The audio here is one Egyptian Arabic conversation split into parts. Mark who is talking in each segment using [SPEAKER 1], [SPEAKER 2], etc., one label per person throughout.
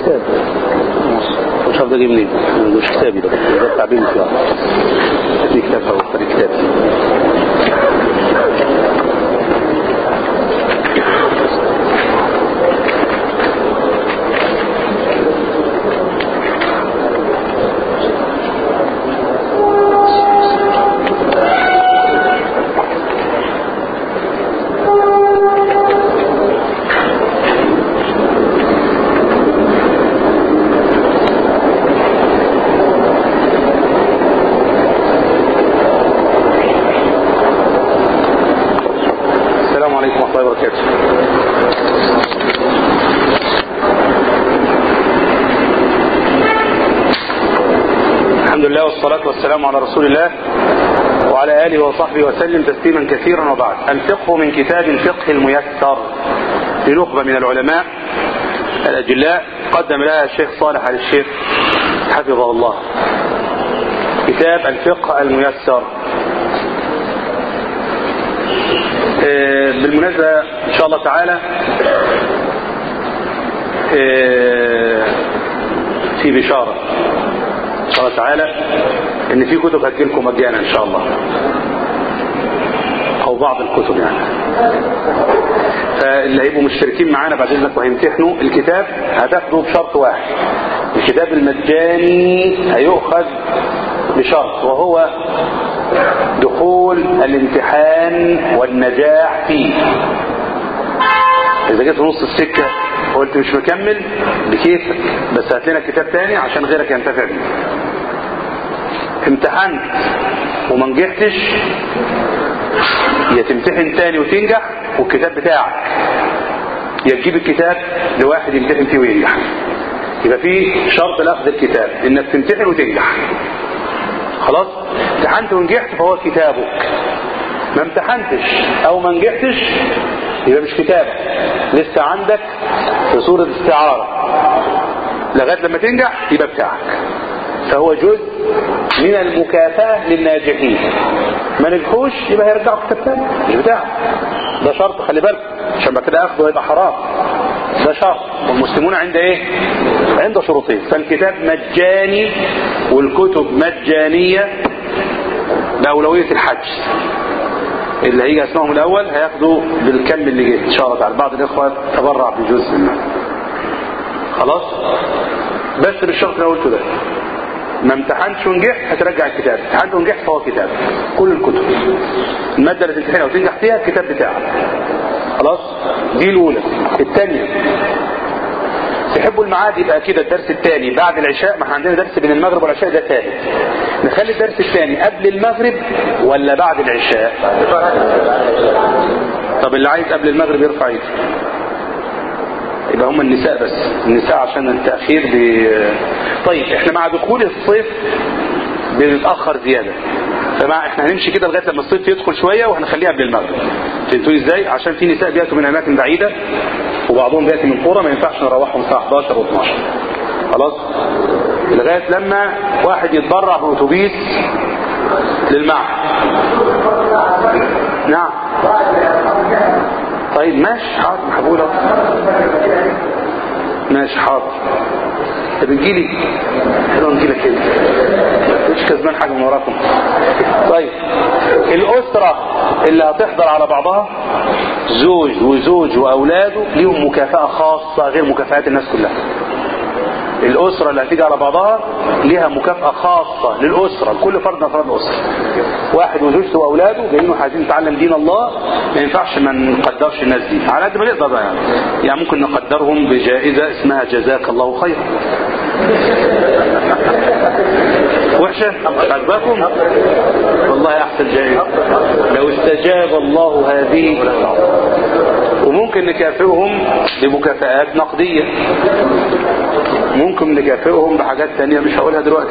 [SPEAKER 1] كتاب مش عارف ده جه منين مش كتابي ده ده بتاع بنتي اه دي كتاب او دي كتاب السلام عليكم ورحمة الله وبركاته الحمد لله والصلاة والسلام على رسول الله وعلى آله وصحبه وسلم تسليما كثيرا وبعد الفقه من كتاب الفقه الميسر لنخبة من العلماء الأجلاء قدم لها الشيخ صالح على الشيخ حفظه الله كتاب الفقه الميسر آه، بالمناسبة إن شاء الله تعالى آه، في بشارة إن شاء الله تعالى إن في كتب هتجيلكم مجانا إن شاء الله أو بعض الكتب يعني فاللي هيبقوا مشتركين معانا بعد إذنك وهيمتحنوا الكتاب هتاخده بشرط واحد الكتاب المجاني هيؤخذ بشرط وهو دخول الامتحان والنجاح فيه اذا جيت في نص السكة وقلت مش مكمل بكيفك بس هات لنا كتاب تاني عشان غيرك ينتفع بيه امتحنت وما نجحتش يا تمتحن تاني وتنجح والكتاب بتاعك يا تجيب الكتاب لواحد يمتحن فيه وينجح يبقى في شرط لاخذ الكتاب انك تمتحن وتنجح خلاص امتحنت ونجحت فهو كتابك ما امتحنتش او ما نجحتش يبقى مش كتابك لسه عندك في صورة استعارة لغاية لما تنجح يبقى بتاعك فهو جزء من المكافأة للناجحين ما نجحوش يبقى هيرجعوا كتاب تاني مش بتاعك ده شرط خلي بالك عشان بعد كده اخده هيبقى حرام ده شرط والمسلمون عند ايه عند شروطين فالكتاب مجاني والكتب مجانية بأولوية الحج اللي هيجي اسمهم الاول هياخدوا بالكم اللي جه ان شاء الله تعالى بعض الاخوة تبرع بجزء منه خلاص بس بالشرط اللي قلته ده ما امتحنتش ونجحت هترجع الكتاب امتحنت ونجحت فهو كتاب كل الكتب المادة اللي تمتحنها وتنجح فيها الكتاب بتاعك خلاص دي الاولى الثانية تحبوا الميعاد يبقى كده الدرس الثاني بعد العشاء ما احنا عندنا درس بين المغرب والعشاء ده ثالث نخلي الدرس الثاني قبل المغرب ولا بعد العشاء طب اللي عايز قبل المغرب يرفع ايده يبقى هم النساء بس النساء عشان التأخير ب... طيب احنا مع دخول الصيف بنتأخر زيادة فمع احنا هنمشي كده لغاية لما الصيف يدخل شوية وهنخليها قبل المغرب فهمتوا ازاي عشان في نساء بيأتوا من اماكن بعيدة وبعضهم بيأتي من قرى ما ينفعش نروحهم الساعة 11 و12 خلاص لغاية لما واحد يتبرع بأتوبيس للمعهد نعم طيب ماشي حاضر محبولة ماشي حاضر طب نجيلي حلو نجيلك كده مش كسبان حاجة من وراكم طيب الأسرة اللي هتحضر على بعضها زوج وزوج وأولاده ليهم مكافأة خاصة غير مكافآت الناس كلها الأسرة اللي هتيجي على بعضها ليها مكافأة خاصة للأسرة كل فرد من أفراد الأسرة واحد وزوجته وأولاده جايين عايزين نتعلم دين الله ما ينفعش ما نقدرش الناس دي على قد ما نقدر بقى يعني يعني ممكن نقدرهم بجائزة اسمها جزاك الله خيرا وحشة مش عجباكم والله أحسن جائزة لو استجاب الله هذه وممكن نكافئهم بمكافآت نقدية ممكن نكافئهم بحاجات تانية مش هقولها دلوقتي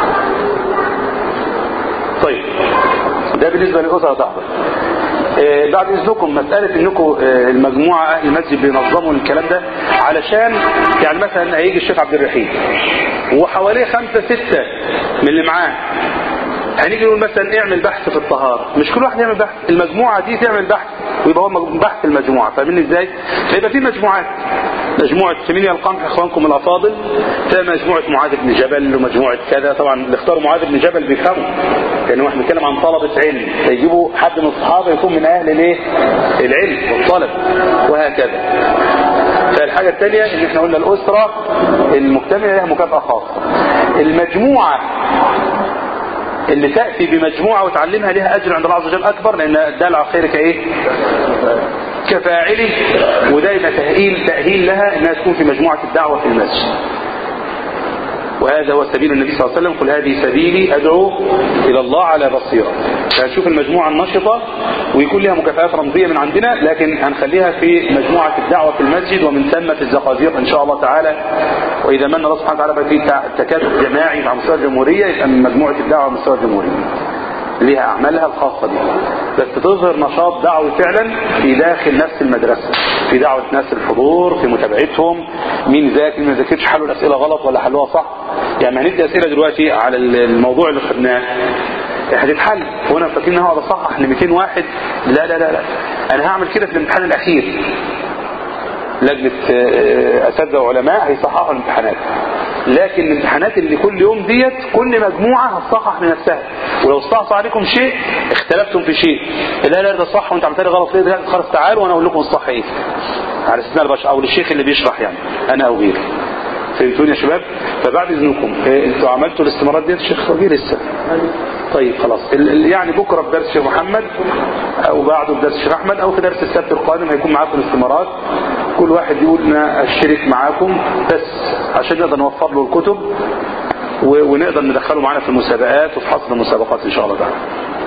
[SPEAKER 1] طيب ده بالنسبة للأسرة تحضر آه بعد اذنكم مسألة انكم آه المجموعة اهل المسجد بينظموا الكلام ده علشان يعني مثلا هيجي الشيخ عبد الرحيم وحواليه خمسة ستة من اللي معاه هنيجي نقول مثلا اعمل بحث في الطهارة مش كل واحد يعمل بحث المجموعة دي تعمل بحث ويبقى هو بحث المجموعة فاهمين ازاي فيبقى في مجموعات مجموعة سمينيا القمح اخوانكم الافاضل فيها مجموعة معاذ بن جبل ومجموعة كذا طبعا اللي اختاروا معاذ بن جبل بيفهموا لان احنا بنتكلم عن طلبة علم فيجيبوا حد من الصحابة يكون من اهل الايه العلم والطلب وهكذا فالحاجة الثانية ان احنا قلنا الاسرة المجتمع لها مكافأة خاصة المجموعة اللي تأتي بمجموعة وتعلمها لها أجر عند الله عز وجل أكبر لأن الدال على خير كإيه كفاعله وده يبقى تأهيل, تأهيل لها أنها تكون في مجموعة الدعوة في المسجد وهذا هو سبيل النبي صلى الله عليه وسلم قل هذه سبيلي أدعو إلى الله على بصيرة فهنشوف المجموعة النشطة ويكون لها مكافآت رمزية من عندنا لكن هنخليها في مجموعة الدعوة في المسجد ومن ثم في الزقازيق إن شاء الله تعالى وإذا من الله سبحانه وتعالى في تكاتف جماعي مع مستوى الجمهورية يبقى من مجموعة الدعوة على مستوى الجمهورية ليها أعمالها الخاصة بها بس تظهر نشاط دعوي فعلا في داخل نفس المدرسة في دعوة ناس الحضور في متابعتهم مين ذاكر مين ما ذاكرش حلوا الأسئلة غلط ولا حلوها صح يعني هندي أسئلة دلوقتي على الموضوع اللي خدناه هتتحل وانا فاكرين ان هو بصحح ل 200 واحد لا لا لا لا انا هعمل كده في الامتحان الاخير لجنة اساتذه وعلماء هيصححوا الامتحانات لكن الامتحانات اللي كل يوم ديت كل مجموعة هتصحح لنفسها ولو استعصى عليكم شيء اختلفتم في شيء لا لا ده صح وانت عملت لي غلط ليه ده خلاص تعالوا وانا اقول لكم الصح ايه على استثناء البشر او للشيخ اللي بيشرح يعني انا او غيري فهمتوني يا شباب فبعد اذنكم إيه انتوا عملتوا الاستمارات ديت الشيخ ربيع لسه طيب خلاص يعني بكره في درس الشيخ محمد او بعده في درس الشيخ احمد او في درس السبت القادم هيكون معاكم الاستمارات كل واحد يقول انا اشترك معاكم بس عشان نقدر نوفر له الكتب ونقدر ندخله معانا في المسابقات وفي حصل المسابقات ان شاء الله تعالى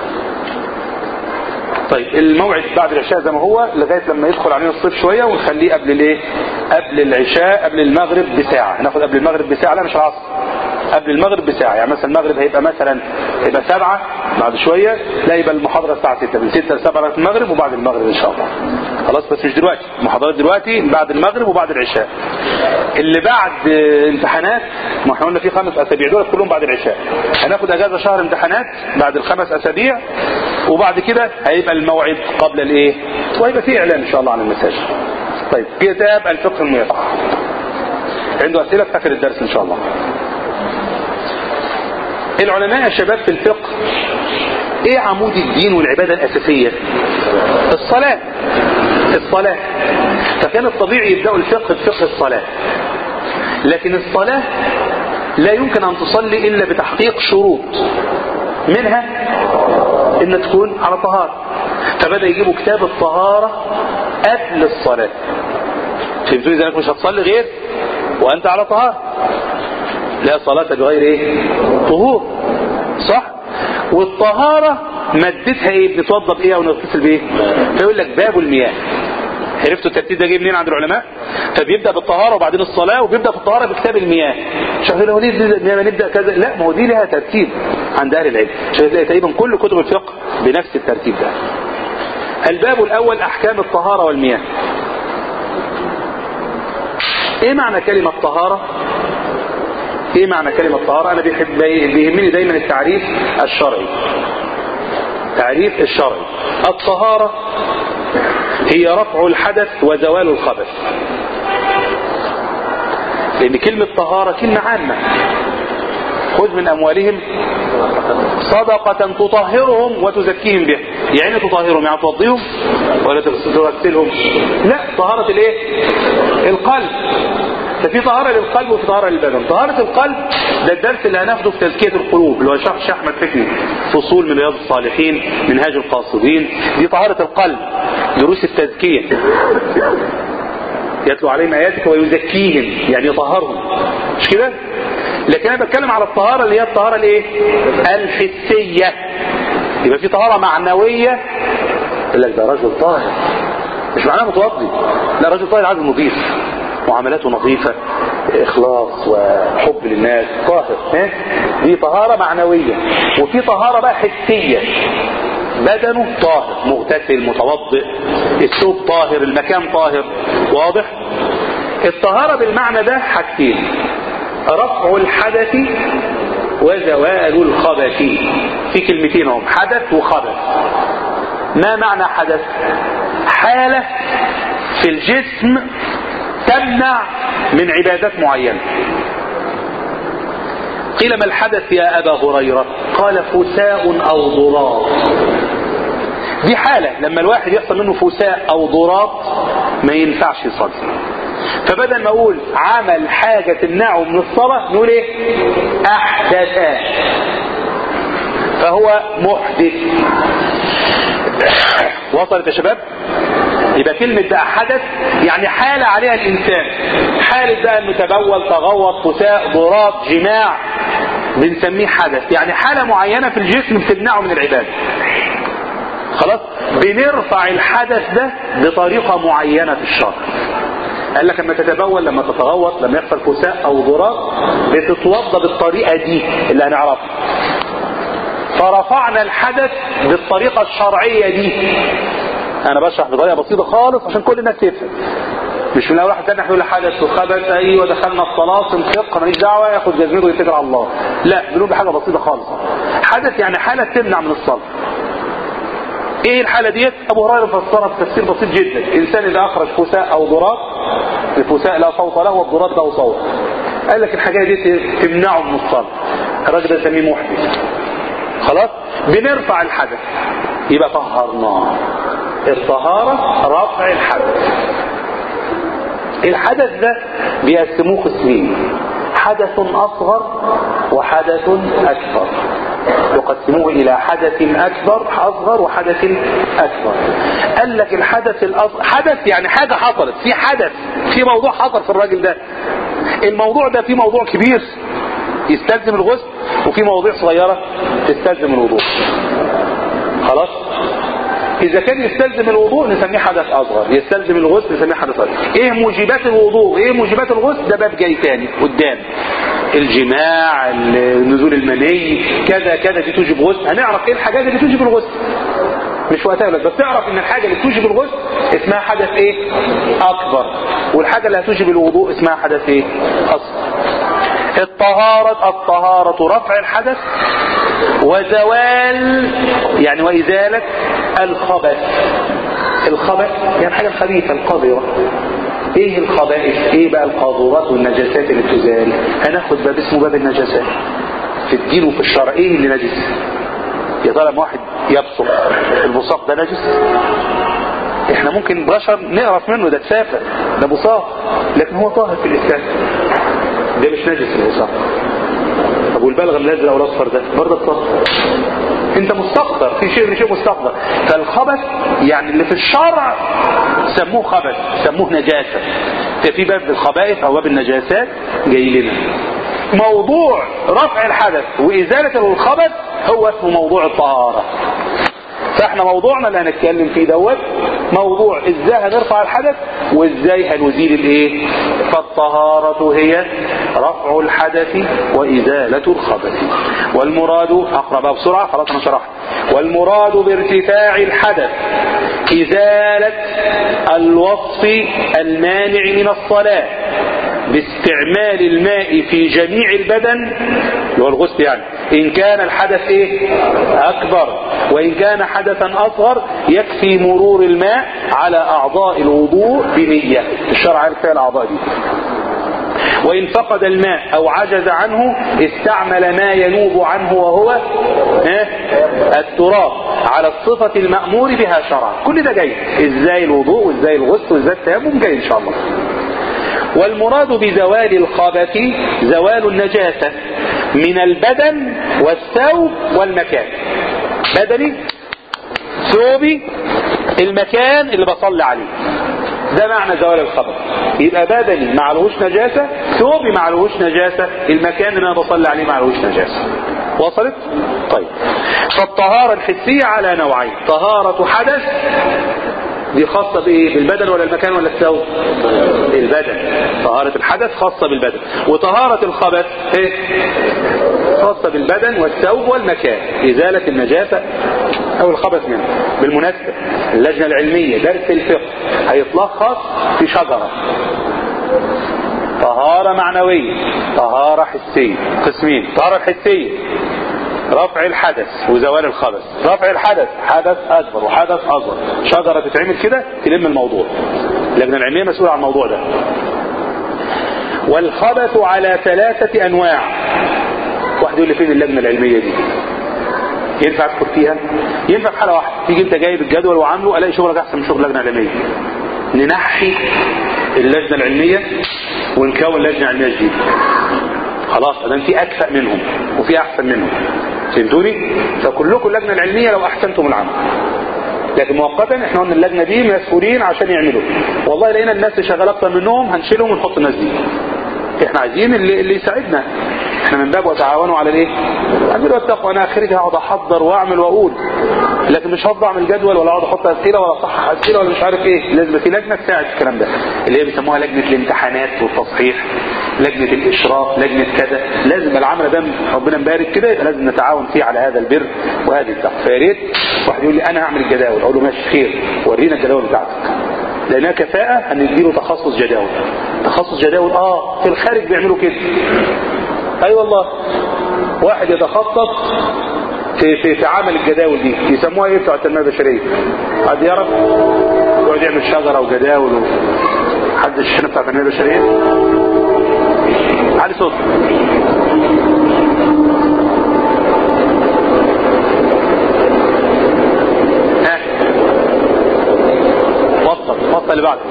[SPEAKER 1] طيب الموعد بعد العشاء زي ما هو لغاية لما يدخل علينا الصيف شوية ونخليه قبل الايه قبل العشاء قبل المغرب بساعة هناخد قبل المغرب بساعة لا مش العصر قبل المغرب بساعة يعني مثلا المغرب هيبقى مثلا هيبقى سبعة بعد شوية لا يبقى المحاضرة الساعة 6 من 6 ل 7 في المغرب وبعد المغرب ان شاء الله خلاص بس مش دلوقتي المحاضرات دلوقتي بعد المغرب وبعد العشاء اللي بعد امتحانات ما احنا قلنا في خمس اسابيع دول كلهم بعد العشاء هناخد اجازة شهر امتحانات بعد الخمس اسابيع وبعد كده هيبقى الموعد قبل الايه وهيبقى في اعلان ان شاء الله عن المساجد طيب كتاب الفقه الميسر عنده اسئله في اخر الدرس ان شاء الله العلماء يا شباب في الفقه ايه عمود الدين والعبادة الاساسية الصلاة الصلاة فكان الطبيعي يبدأوا الفقه بفقه الصلاة لكن الصلاة لا يمكن ان تصلي الا بتحقيق شروط منها ان تكون على طهارة فبدأ يجيبوا كتاب الطهارة قبل الصلاة فهمتوا اذا مش هتصلي غير وانت على طهارة لا صلاة بغير ايه طهور صح والطهارة مادتها ايه بنتوضى بايه او نغتسل بايه فيقول لك باب المياه عرفتوا الترتيب ده جاي منين عند العلماء فبيبدا بالطهاره وبعدين الصلاه وبيبدا في الطهاره بكتاب المياه شغل هو ليه ما نبدا كذا لا ما هو دي لها ترتيب عند اهل العلم عشان تلاقي تقريبا كل كتب الفقه بنفس الترتيب ده الباب الاول احكام الطهاره والمياه ايه معنى كلمه طهاره ايه معنى كلمة طهارة انا بيحب بيهمني دايما التعريف الشرعي تعريف الشرعي الطهارة هي رفع الحدث وزوال الخبث لان كلمة طهارة كلمة عامة خذ من اموالهم صدقة تطهرهم وتزكيهم بها يعني تطهرهم يعني توضيهم ولا تغسلهم لا طهارة الايه القلب ففي طهارة للقلب وفي طهارة للبدن طهارة القلب ده الدرس اللي هناخده في تزكية القلوب اللي هو شرح احمد فكري فصول من رياض الصالحين منهاج القاصدين دي طهارة القلب دروس التزكية يتلو عليهم آياتك ويزكيهم يعني يطهرهم مش كده لكن انا بتكلم على الطهارة اللي هي الطهارة الايه الحسية يبقى في طهارة معنوية يقول لك ده راجل طاهر مش معناه متوضي لا راجل طاهر عايز نظيف معاملاته نظيفة اخلاص وحب للناس طاهر ها؟ دي طهارة معنوية وفي طهارة بقى حسية بدنه طاهر مغتسل متوضئ الثوب طاهر المكان طاهر واضح الطهارة بالمعنى ده حاجتين رفع الحدث وزوال الخبث في كلمتين هم حدث وخبث ما معنى حدث حالة في الجسم تمنع من عبادات معينة قيل ما الحدث يا أبا هريرة قال فساء أو ضراب دي حالة لما الواحد يحصل منه فساء أو ضراب ما ينفعش يصلي فبدل ما اقول عمل حاجة تمنعه من الصلاة نقول ايه احدث فهو محدث وصلت يا شباب يبقى كلمة بقى حدث يعني حالة عليها الإنسان حالة بقى انه تبول تغوط فساء ضراب جماع بنسميه حدث يعني حالة معينة في الجسم بتمنعه من العبادة خلاص بنرفع الحدث ده بطريقة معينة في الشرع قال لك لما تتبول لما تتغوط لما يحصل فساء او ضراب بتتوضى بالطريقة دي اللي هنعرفها فرفعنا الحدث بالطريقة الشرعية دي انا بشرح بطريقة بسيطة خالص عشان كل الناس تفهم مش من اول واحد تاني يقول حدث وخبث ايوه دخلنا الصلاه سنفق ماليش دعوه ياخد جزمته ويتكل على الله لا بنقول بحاجه بسيطه خالص حدث يعني حاله تمنع من الصلاه ايه الحالة ديت ابو هريرة فسرها بتفسير بسيط جدا انسان اذا اخرج فساء او ضراب الفساء لا صوت له والضراب له صوت قال لك الحاجة دي تمنعه من الصلاة الراجل ده سميه محدث خلاص بنرفع الحدث يبقى طهرناه الطهارة رفع الحدث الحدث ده بيقسموه قسمين حدث اصغر وحدث اكبر يقسموه الى حدث اكبر اصغر وحدث اكبر قال لك الحدث الاصغر حدث يعني حاجة حصلت في حدث في موضوع حصل في الراجل ده الموضوع ده في موضوع كبير يستلزم الغسل وفي مواضيع صغيرة تستلزم الوضوء خلاص إذا كان يستلزم الوضوء نسميه حدث أصغر يستلزم الغسل نسميه حدث أصغر إيه موجبات الوضوء إيه موجبات الغسل ده باب جاي تاني قدام الجماع نزول المني كذا كذا دي توجب غسل هنعرف إيه الحاجات اللي توجب الغسل مش وقتها لك بس تعرف ان الحاجة اللي توجب الغسل اسمها حدث ايه اكبر والحاجة اللي هتوجب الوضوء اسمها حدث ايه اصغر الطهارة الطهارة رفع الحدث وزوال يعني وإزالة الخبث الخبث يعني الحاجة الخبيثة القذرة ايه الخبائث ايه بقى القاذورات والنجاسات اللي تزال هناخد باب اسمه باب النجاسات في الدين وفي الشرع ايه اللي نجس يا ترى لما واحد يبصق البصاق ده نجس احنا ممكن بشر نقرف منه ده تسافر ده بصاق لكن هو طاهر في الاسلام ده مش نجس البصاق طب والبلغم الازرق والاصفر ده برضه الطهر انت مستقدر في شيء من شيء مستقدر فالخبث يعني اللي في الشرع سموه خبث سموه نجاسة في باب الخبائث او باب النجاسات جاي لنا موضوع رفع الحدث وازالة الخبث هو اسمه موضوع الطهارة فاحنا موضوعنا اللي هنتكلم فيه دوت موضوع ازاي هنرفع الحدث وازاي هنزيل الايه فالطهارة هي رفع الحدث وازالة الخبث والمراد اقرا بقى بسرعة خلاص انا شرحت والمراد بارتفاع الحدث ازالة الوصف المانع من الصلاة باستعمال الماء في جميع البدن اللي هو الغسل يعني ان كان الحدث ايه اكبر وان كان حدثا اصغر يكفي مرور الماء على اعضاء الوضوء بنية الشرع عارف فيها الاعضاء دي وإن فقد الماء أو عجز عنه استعمل ما ينوب عنه وهو التراب على الصفة المأمور بها شرعا كل ده جاي ازاي الوضوء وازاي الغسل وازاي التيمم جاي ان شاء الله والمراد بزوال الخبث زوال النجاسة من البدن والثوب والمكان بدني ثوبي المكان اللي بصلي عليه ده معنى زوال الخبث يبقى بدني معلهوش نجاسة ثوبي معلهوش نجاسة المكان اللي انا بصلي عليه معلهوش نجاسة وصلت طيب فالطهارة الحسية على نوعين طهارة حدث دي خاصة بايه بالبدن ولا المكان ولا الثوب البدن طهارة الحدث خاصة بالبدن وطهارة الخبث ايه خاصة بالبدن والثوب والمكان ازالة النجاسة او الخبث منه بالمناسبة اللجنة العلمية درس الفقه هيتلخص في شجرة طهارة معنوية طهارة حسية قسمين طهارة الحسية رفع الحدث وزوال الخبث رفع الحدث حدث اكبر وحدث اصغر شجرة تتعمل كده تلم الموضوع اللجنة العلمية مسؤولة عن الموضوع ده والخبث على ثلاثة انواع واحد يقول لي فين اللجنة العلمية دي ينفع ادخل فيها ينفع في حالة واحدة تيجي انت جايب الجدول وعامله الاقي شغلك احسن من شغل لجنة علمية ننحي اللجنة العلمية ونكون لجنة علمية جديدة خلاص ادام في اكفأ منهم وفي احسن منهم فهمتوني فكلكم اللجنة العلمية لو احسنتم العمل لكن مؤقتا احنا قلنا اللجنة دي مسؤولين عشان يعملوا والله لقينا الناس اللي شغال اكتر منهم هنشيلهم ونحط الناس دي احنا عايزين اللي, اللي يساعدنا احنا من باب وتعاونوا على الايه البر والتقوى انا اخرجها اقعد احضر واعمل واقول لكن مش هفضل اعمل جدول ولا اقعد احط اسئله ولا اصحح اسئله ولا مش عارف ايه لازم في لجنه تساعد في الكلام ده اللي هي بيسموها لجنه الامتحانات والتصحيح لجنه الاشراف لجنه كذا لازم العمل ده ربنا مبارك كده يبقى لازم نتعاون فيه على هذا البر وهذه التقوى فيا ريت واحد يقول لي انا هعمل الجداول اقول له ماشي خير ورينا الجداول بتاعتك لانها كفاءه هنديله تخصص جداول تخصص جداول اه في الخارج بيعملوا كده اي أيوة والله واحد يتخصص في في في عمل الجداول دي يسموها ايه بتوع التنميه البشريه حد يعرف يقعد يعمل شجره وجداول و... حد الشنه بتاع التنميه البشريه علي صوت ها وصل وصل اللي بعده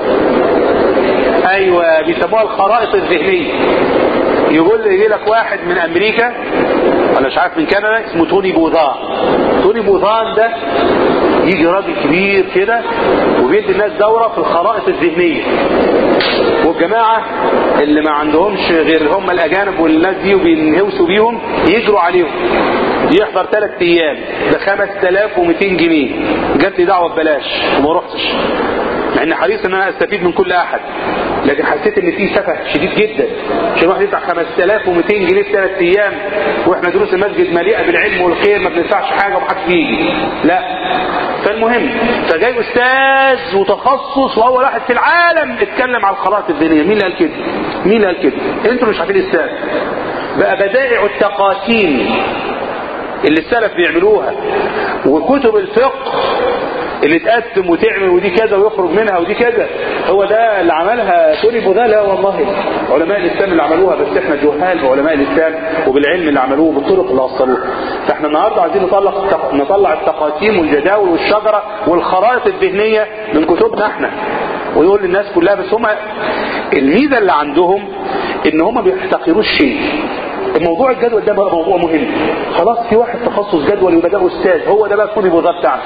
[SPEAKER 1] ايوه بيسموها الخرائط الذهنيه يقول لي يجي لك واحد من امريكا ولا مش عارف من كندا اسمه توني بوذان توني بوذان ده يجي راجل كبير كده وبيدي الناس دورة في الخرائط الذهنية والجماعة اللي ما عندهمش غير هم الأجانب والناس دي وبينهوسوا بيهم يجروا عليهم يحضر ثلاث أيام ب 5200 جنيه جات لي دعوة ببلاش وما رحتش مع اني حريص ان انا استفيد من كل احد لكن حسيت ان في سفه شديد جدا عشان الواحد يدفع 5200 جنيه في ثلاث ايام واحنا دروس المسجد مليئه بالعلم والخير ما بندفعش حاجه ومحدش بيجي لا فالمهم فجاي استاذ وتخصص واول واحد في العالم اتكلم على الخرائط الدينيه مين اللي قال كده مين اللي قال كده انتوا مش عارفين السبب بقى بدائع التقاسيم اللي السلف بيعملوها وكتب الفقه اللي تقسم وتعمل ودي كذا ويخرج منها ودي كذا هو ده اللي عملها توني بوذا لا والله علماء الاسلام اللي عملوها بس احنا جهال بعلماء الاسلام وبالعلم اللي عملوه بالطرق اللي وصلوها فاحنا النهارده عايزين نطلع نطلع التقاسيم والجداول والشجره والخرائط الذهنيه من كتبنا احنا ويقول للناس كلها بس هم الميزه اللي عندهم ان هم ما بيحتقروش شيء الموضوع الجدول ده بقى موضوع مهم خلاص في واحد تخصص جدول يبقى ده استاذ هو ده بقى توني بوذا بتاعنا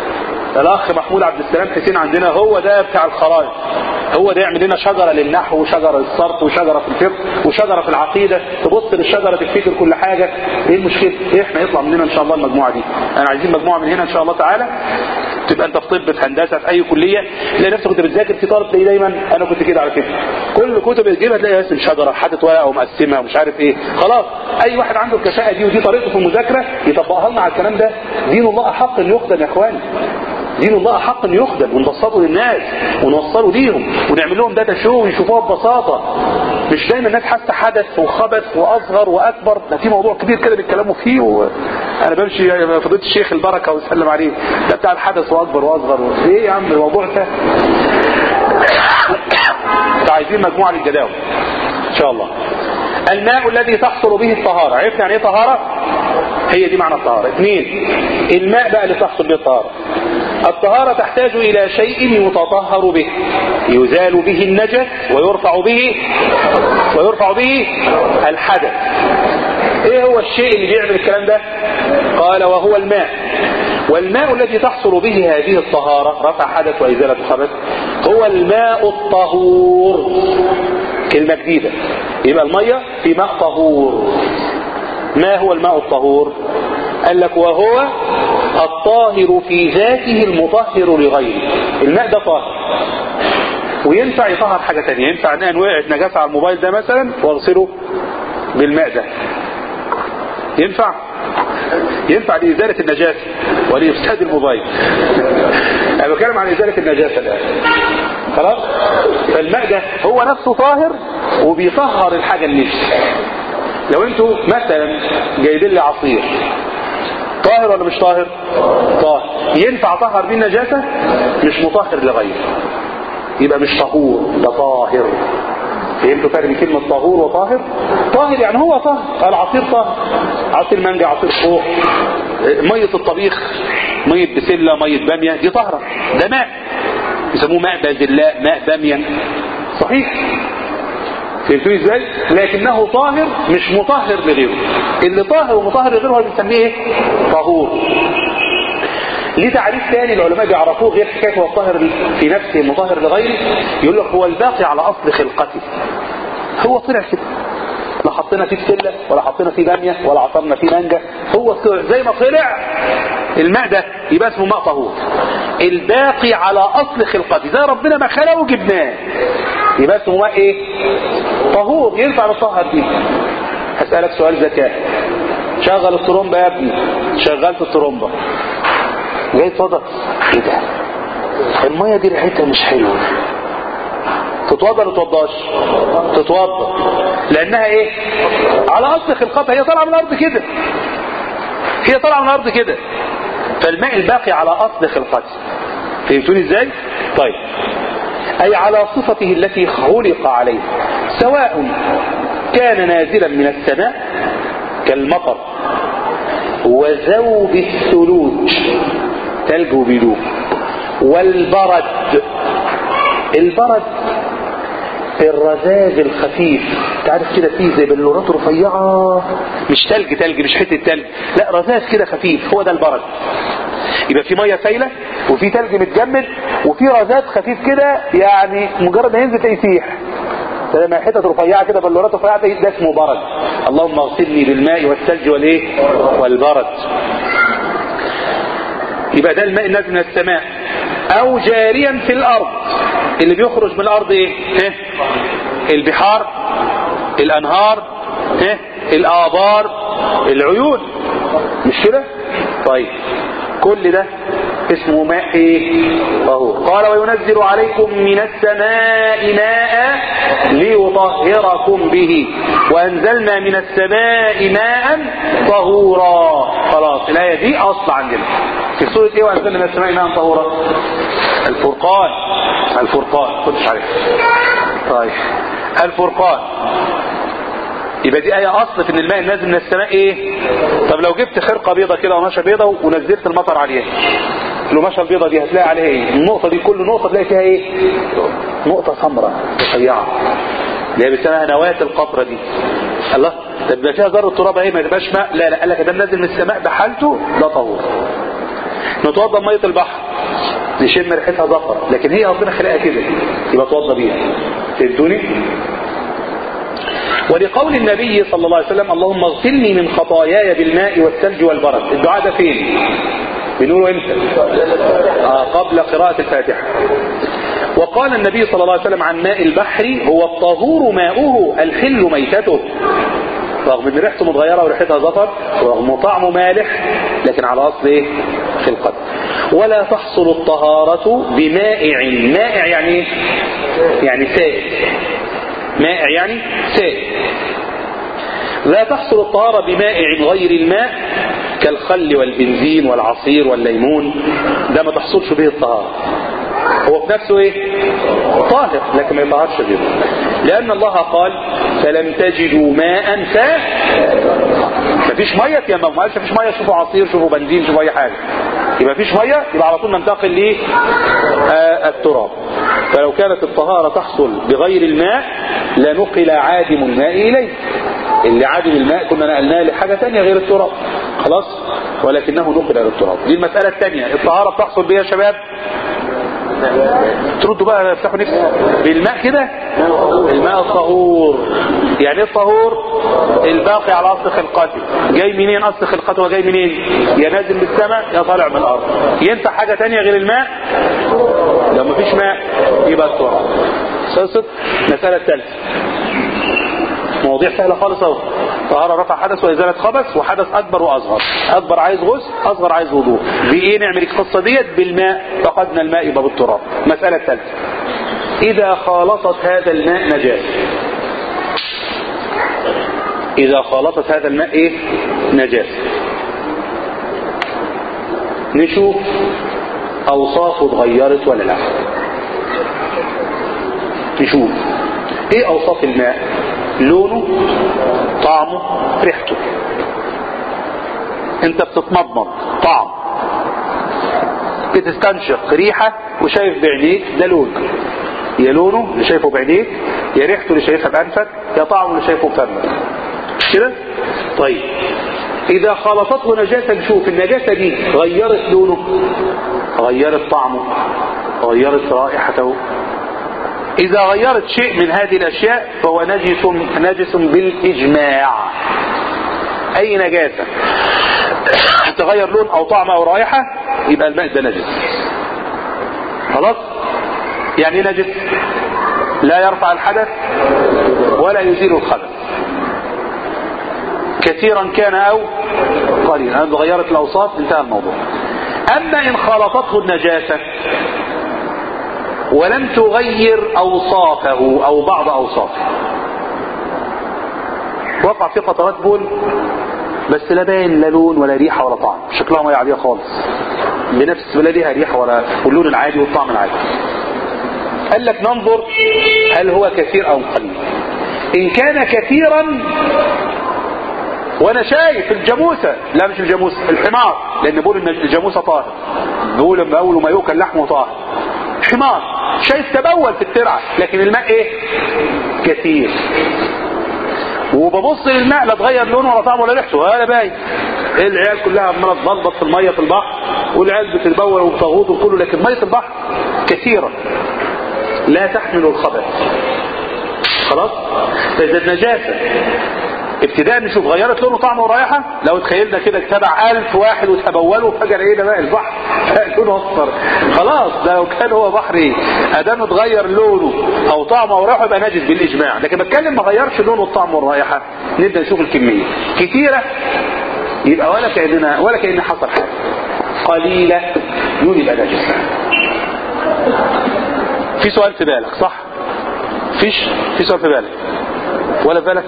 [SPEAKER 1] الاخ محمود عبد السلام حسين عندنا هو ده بتاع الخرائط هو ده يعمل لنا شجره للنحو وشجره للصرف وشجره في الفقه وشجره في العقيده تبص للشجره تفتكر كل حاجه ايه المشكله إيه احنا يطلع مننا ان شاء الله المجموعه دي انا عايزين مجموعه من هنا ان شاء الله تعالى تبقى انت في طب في هندسه في اي كليه تلاقي نفسك كنت بتذاكر في طالب تلاقيه دايما انا كنت كده على كده كل كتب تجيبها تلاقي اسم شجره حاطط ورقه ومقسمها ومش عارف ايه خلاص اي واحد عنده الكفاءه دي ودي طريقته في المذاكره يطبقها لنا على الكلام ده دين الله احق ان يخدم يا اخواني دين الله حق ان يخدم ونبسطه للناس ونوصله ليهم ونعمل لهم داتا شو ويشوفوها ببساطه مش دايما الناس حاسه حدث وخبث واصغر واكبر ده في موضوع كبير كده بيتكلموا فيه وانا بمشي فضيله الشيخ البركه وسلم عليه ده بتاع الحدث واكبر واصغر ايه يا عم الموضوع ده عايزين مجموعه للجداول ان شاء الله الماء الذي تحصل به الطهارة عرفنا يعني ايه طهارة هي دي معنى الطهارة اثنين الماء بقى اللي تحصل به الطهارة الطهارة تحتاج إلى شيء يتطهر به يزال به النجس ويرفع به ويرفع به الحدث ايه هو الشيء اللي بيعمل الكلام ده قال وهو الماء والماء الذي تحصل به هذه الطهارة رفع حدث وإزالة خبث هو الماء الطهور كلمة جديدة يبقى المية في ماء طهور ما هو الماء الطهور قال لك وهو الطاهر في ذاته المطهر لغيره الماء ده طاهر وينفع يطهر حاجة تانية ينفع ان وقعت نجاسة على الموبايل ده مثلا واغسله بالماء ده ينفع ينفع لإزالة النجاسة ولإفساد الموبايل أنا بتكلم عن إزالة النجاسة الآن خلاص فالماء ده هو نفسه طاهر وبيطهر الحاجة النفس لو انتوا مثلا جايبين لي عصير طاهر ولا مش طاهر طاهر ينفع طهر بيه النجاسة مش مطهر لغيره يبقى مش طهور ده طاهر فهمتوا فرق بين كلمة طهور وطاهر طاهر يعني هو طاهر العصير طاهر عصير مانجا عصير خوخ مية الطبيخ مية بسلة مية بامية دي طاهرة ده ماء يسموه ماء بازلاء ماء بامية صحيح فهمتوا ازاي لكنه طاهر مش مطهر لغيره اللي طاهر ومطهر لغيره هو بنسميه ايه طهور ليه تعريف ثاني العلماء بيعرفوه غير حكايه هو الطاهر في نفسه مطهر لغيره يقول لك هو الباقي على اصل خلقته هو طلع كده لا حطينا فيه بسله ولا حطينا فيه باميه ولا عصرنا فيه مانجا هو طلع زي ما طلع الماء ده يبقى اسمه ماء طهور الباقي على اصل خلقته زي ربنا ما خلقه وجبناه يبقى اسمه ماء ايه طهور ينفع نطهر فيه هسألك سؤال ذكاء شغل الطرمبة يا ابني شغلت الطرمبة جاي اتفضل ايه ده المية دي ريحتها مش حلوة تتوضى ولا تتوضاش تتوضى لانها ايه على اصل خلقتها هي طالعه من الارض كده هي طالعه من الارض كده فالماء الباقي على اصل خلقته فهمتوني ازاي طيب اي على صفته التي خلق عليها سواء كان نازلا من السماء كالمطر وذوب الثلوج ثلج وبيدوب والبرد البرد الرذاذ الخفيف تعرف كده فيه زي بلورات رفيعة مش تلج تلج مش حتة تلج لا رذاذ كده خفيف هو ده البرد يبقى في مية سايلة وفي تلج متجمد وفي رذاذ خفيف كده يعني مجرد ما ينزل تلاقيه يسيح لما حتت رفيعة كده بلورات رفيعة ده اسمه برد اللهم اغسلني بالماء والثلج والايه والبرد يبقى ده الماء النازل من السماء او جاريا في الارض اللي بيخرج من الارض ايه ها؟ البحار الانهار ها؟ الابار العيون مش كده طيب كل ده اسمه ماء ايه طهور قال وينزل عليكم من السماء ماء ليطهركم به وانزلنا من السماء ماء طهورا خلاص الايه دي اصل عندنا في سوره ايه وانزلنا من السماء ماء طهورا الفرقان الفرقان كنتش عارف طيب الفرقان يبقى دي آية أصل في إن الماء نازل من السماء إيه؟ طب لو جبت خرقة بيضة كده وماشة بيضة ونزلت المطر عليها القماشة البيضة دي هتلاقي عليها إيه؟ النقطة دي كل نقطة تلاقي فيها إيه؟ نقطة سمراء رفيعة اللي هي بيسموها نواة القطرة دي الله طب يبقى فيها ذرة تراب اهي ما تبقاش ماء لا لا قال لك ده نازل من السماء بحالته ده طهور نتوضى مية البحر نشم ريحتها زفر لكن هي ربنا خلقها كده يبقى توضى بيها فهمتوني؟ ولقول النبي صلى الله عليه وسلم اللهم اغسلني من خطاياي بالماء والثلج والبرد الدعاء ده فين بنقوله امتى آه قبل قراءة الفاتحة وقال النبي صلى الله عليه وسلم عن ماء البحر هو الطهور ماؤه الحل ميتته رغم ان ريحته متغيره وريحتها زفر ورغم طعمه مالح لكن على اصل ايه خلقته ولا تحصل الطهارة بمائع مائع يعني ايه يعني سائل مائع يعني سائل لا تحصل الطهارة بمائع غير الماء كالخل والبنزين والعصير والليمون ده ما تحصلش به الطهارة هو في نفسه ايه طاهر لكن ما يطهرش غيره لان الله قال فلم تجدوا ماء ف مفيش ميه يبقى ما قالش مفيش ميه شوفوا عصير شوفوا بنزين شوفوا اي حاجه يبقى مفيش ميه يبقى على طول ننتقل ل التراب فلو كانت الطهارة تحصل بغير الماء لنقل عادم الماء إليه اللي عادم الماء كنا نقلناه لحاجة تانية غير التراب خلاص ولكنه نقل إلى التراب دي المسألة الثانية الطهارة بتحصل بيها يا شباب تردوا بقى افتحوا نفسي بالماء كده الماء الطهور يعني ايه الطهور الباقي على اصل خلقته جاي منين اصل خلقته وجاي منين يا نازل من السماء يا طالع من الارض ينفع حاجة تانية غير الماء لو مفيش ماء يبقى التراب خلصت المسألة الثالثة مواضيع سهلة خالص اهو طهارة رفع حدث وإزالة خبث وحدث أكبر وأصغر أكبر عايز غسل أصغر عايز وضوء بإيه نعمل القصة ديت بالماء فقدنا الماء يبقى بالتراب مسألة ثالثة إذا خالطت هذا الماء نجاسة إذا خالطت هذا الماء إيه نجاسة نشوف أوصافه اتغيرت ولا لا نشوف إيه أوصاف الماء لونه طعمه ريحته انت بتتمضمض طعم بتستنشق ريحة وشايف بعينيك ده لون يا لونه اللي شايفه بعينيك يا ريحته اللي شايفها بأنفك يا طعمه اللي شايفه بفمك كده طيب إذا خلطته نجاسة نشوف النجاسة دي غيرت لونه غيرت طعمه غيرت رائحته إذا غيرت شيء من هذه الأشياء فهو نجس نجس بالإجماع أي نجاسة تغير لون أو طعم أو رائحة يبقى الماء ده نجس خلاص يعني ايه نجس لا يرفع الحدث ولا يزيل الخبث كثيرا كان أو قليلا أن غيرت الأوصاف انتهى الموضوع أما إن خالطته النجاسة ولم تغير أوصافه أو بعض أوصافه وقع في قطرات بول بس لا باين لا لون ولا ريحة ولا طعم شكلها مية عادية خالص بنفس ولا ليها ريحة ولا واللون العادي والطعم العادي قال لك ننظر هل هو كثير أو قليل إن كان كثيرا وانا شايف الجاموسة لا مش الجاموسة الحمار لان بقول ان الجاموسة طاهر بقول لما اول ما يؤكل لحمه طاهر حمار شايف تبول في الترعة لكن الماء ايه كثير وببص للماء لا اتغير لونه ولا طعمه ولا ريحته هذا باين العيال كلها عماله تبلبط في الميه في البحر والعيال بتتبول وبتغوط وكله لكن ميه البحر كثيره لا تحمل الخبث خلاص فاذا النجاسه ابتداء نشوف غيرت لونه طعمه ورائحه لو تخيلنا كده اتبع ألف واحد وتبولوا فجر ايه ده بقى البحر لونه اصفر خلاص ده لو كان هو بحر ايه ادام اتغير لونه او طعمه او رائحه يبقى نجس بالاجماع لكن بتكلم ما غيرش لونه والطعم والرائحه نبدا نشوف الكميه كتيره يبقى ولا كاننا ولا كان حصل حاجه قليله يقول يبقى نجس في سؤال في بالك صح فيش في سؤال في بالك ولا في بالك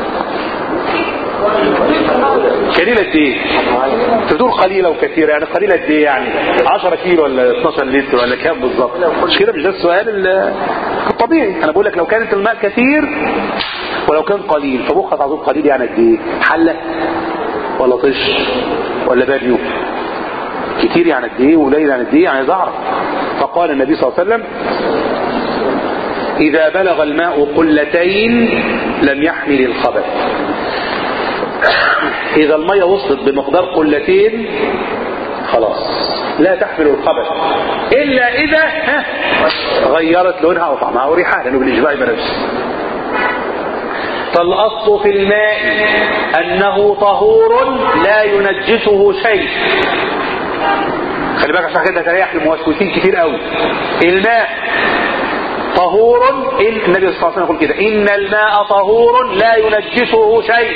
[SPEAKER 1] قليلة قد ايه انت بتقول قليلة وكثيرة يعني قليلة قد ايه يعني 10 كيلو ولا 12 لتر ولا كام بالظبط مش كده مش ده السؤال الطبيعي انا بقول لك لو كانت الماء كثير ولو كان قليل فمخك عظيم قليل يعني قد ايه حلة ولا طش ولا بابيو كتير يعني قد ايه وقليل يعني قد ايه يعني زعرة فقال النبي صلى الله عليه وسلم إذا بلغ الماء قلتين لم يحمل الخبث إذا المية وصلت بمقدار قلتين خلاص لا تحمل الخبث إلا إذا ها غيرت لونها وطعمها وريحها لأنه بالإجماع بنفسه فالأصل في الماء أنه طهور لا ينجسه شيء خلي بالك عشان كده تريح الموسوسين كتير قوي الماء طهور إن النبي صلى الله عليه وسلم يقول كده إن الماء طهور لا ينجسه شيء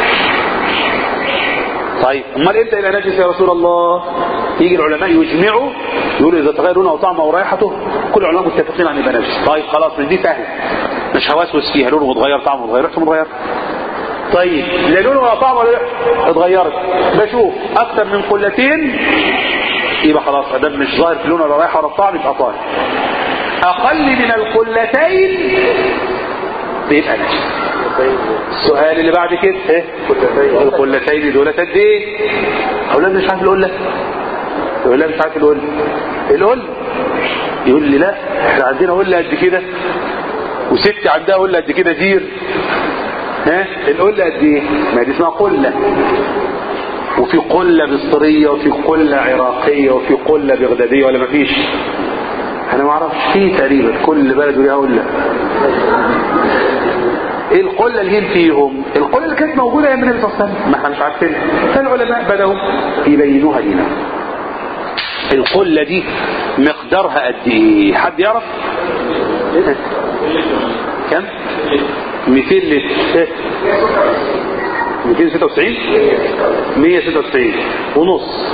[SPEAKER 1] طيب امال امتى يبقى نجس يا رسول الله يجي العلماء يجمعوا يقولوا اذا تغير لونه او طعمه او رائحته كل العلماء متفقين عن يبقى نجس طيب خلاص من دي سهله مش هوسوس فيها لونه متغير طعمه متغير ريحته متغير طيب لا لونه ولا طعمه ولا ريحته اتغيرت بشوف اكثر من قلتين يبقى خلاص ادام مش ظاهر في لونه ولا رائحه ولا طعم يبقى طاهر اقل من القلتين بيبقى نجس السؤال اللي بعد كده ايه القلتين دول قد ايه اولاد مش عارف القله اولاد مش عارف القله القله يقول لي لا احنا عندنا قله قد كده وستي عندها قله قد كده زير ها القله قد ايه ما دي اسمها قله وفي قله مصريه وفي قله عراقيه وفي قله بغداديه ولا مفيش انا ما اعرفش في تقريبا كل بلد وليها قله ايه القلة اللي هين فيهم القلة اللي كانت موجودة ايام النبي صلى الله عليه وسلم ما احنا مش عارفين فالعلماء بدأوا يبينوها لنا القلة دي مقدارها قد ايه حد يعرف كم 200 لتر 296 196 ونص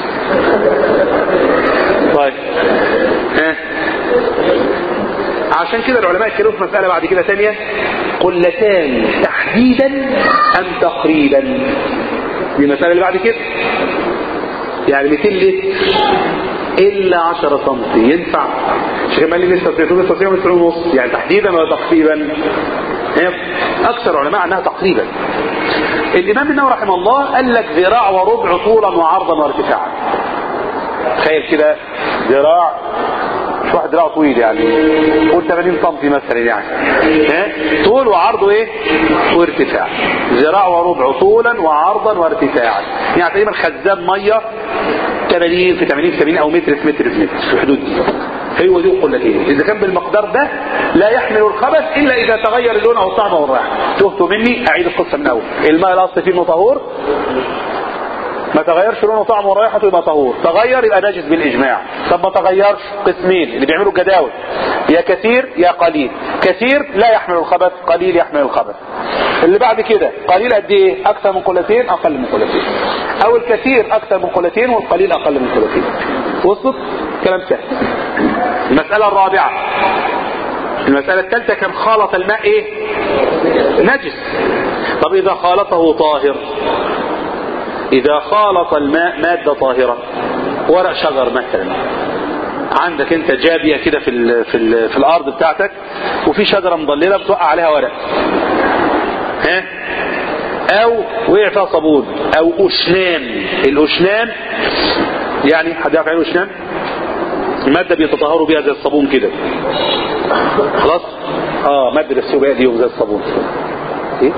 [SPEAKER 1] طيب ها عشان كده العلماء اتكلموا في مسألة بعد كده ثانية قلتان تحت تحديدا ام تقريبا دي المسألة اللي بعد كده يعني 200 لتر الا 10 سم ينفع مش كمان اللي يستطيعون يستطيعوا متر ونص يعني تحديدا ولا تقريبا هي اكثر علماء عنها تقريبا الامام النووي رحمه الله قال لك ذراع وربع طولا وعرضا وارتفاعا تخيل كده ذراع مش واحد دراعه طويل يعني قول 80 سم مثلا يعني ها طول وعرضه ايه وارتفاع ذراع وربع طولا وعرضا وارتفاعا يعني تقريبا خزان ميه 80 في 80 في 80 او متر في متر في متر في الحدود دي هو دي القلتين اذا كان بالمقدار ده لا يحمل الخبث الا اذا تغير اللون او الطعم او الرائحه تهتوا مني اعيد القصه من اول الماء الاصلي فيه انه طهور ما تغيرش لونه وطعمه ورائحته يبقى طهور تغير يبقى نجس بالاجماع طب ما تغيرش قسمين اللي بيعملوا الجداول يا كثير يا قليل كثير لا يحمل الخبث قليل يحمل الخبث اللي بعد كده قليل قد ايه اكثر من قلتين اقل من قلتين او الكثير اكثر من قلتين والقليل اقل من قلتين وصلت كلام سهل المسألة الرابعة المسألة الثالثة كان خالط الماء ايه نجس طب اذا خالطه طاهر اذا خالط الماء مادة طاهرة ورق شجر مثلا عندك انت جابية كده في ال في ال في الارض بتاعتك وفي شجرة مضللة بتوقع عليها ورق ها او وقع فيها صابون او اشنان الاشنان يعني حد يعرف يعني اشنان المادة بيتطهروا بيها زي الصابون كده خلاص اه مادة بيغسلوا بيها دي زي الصابون ايه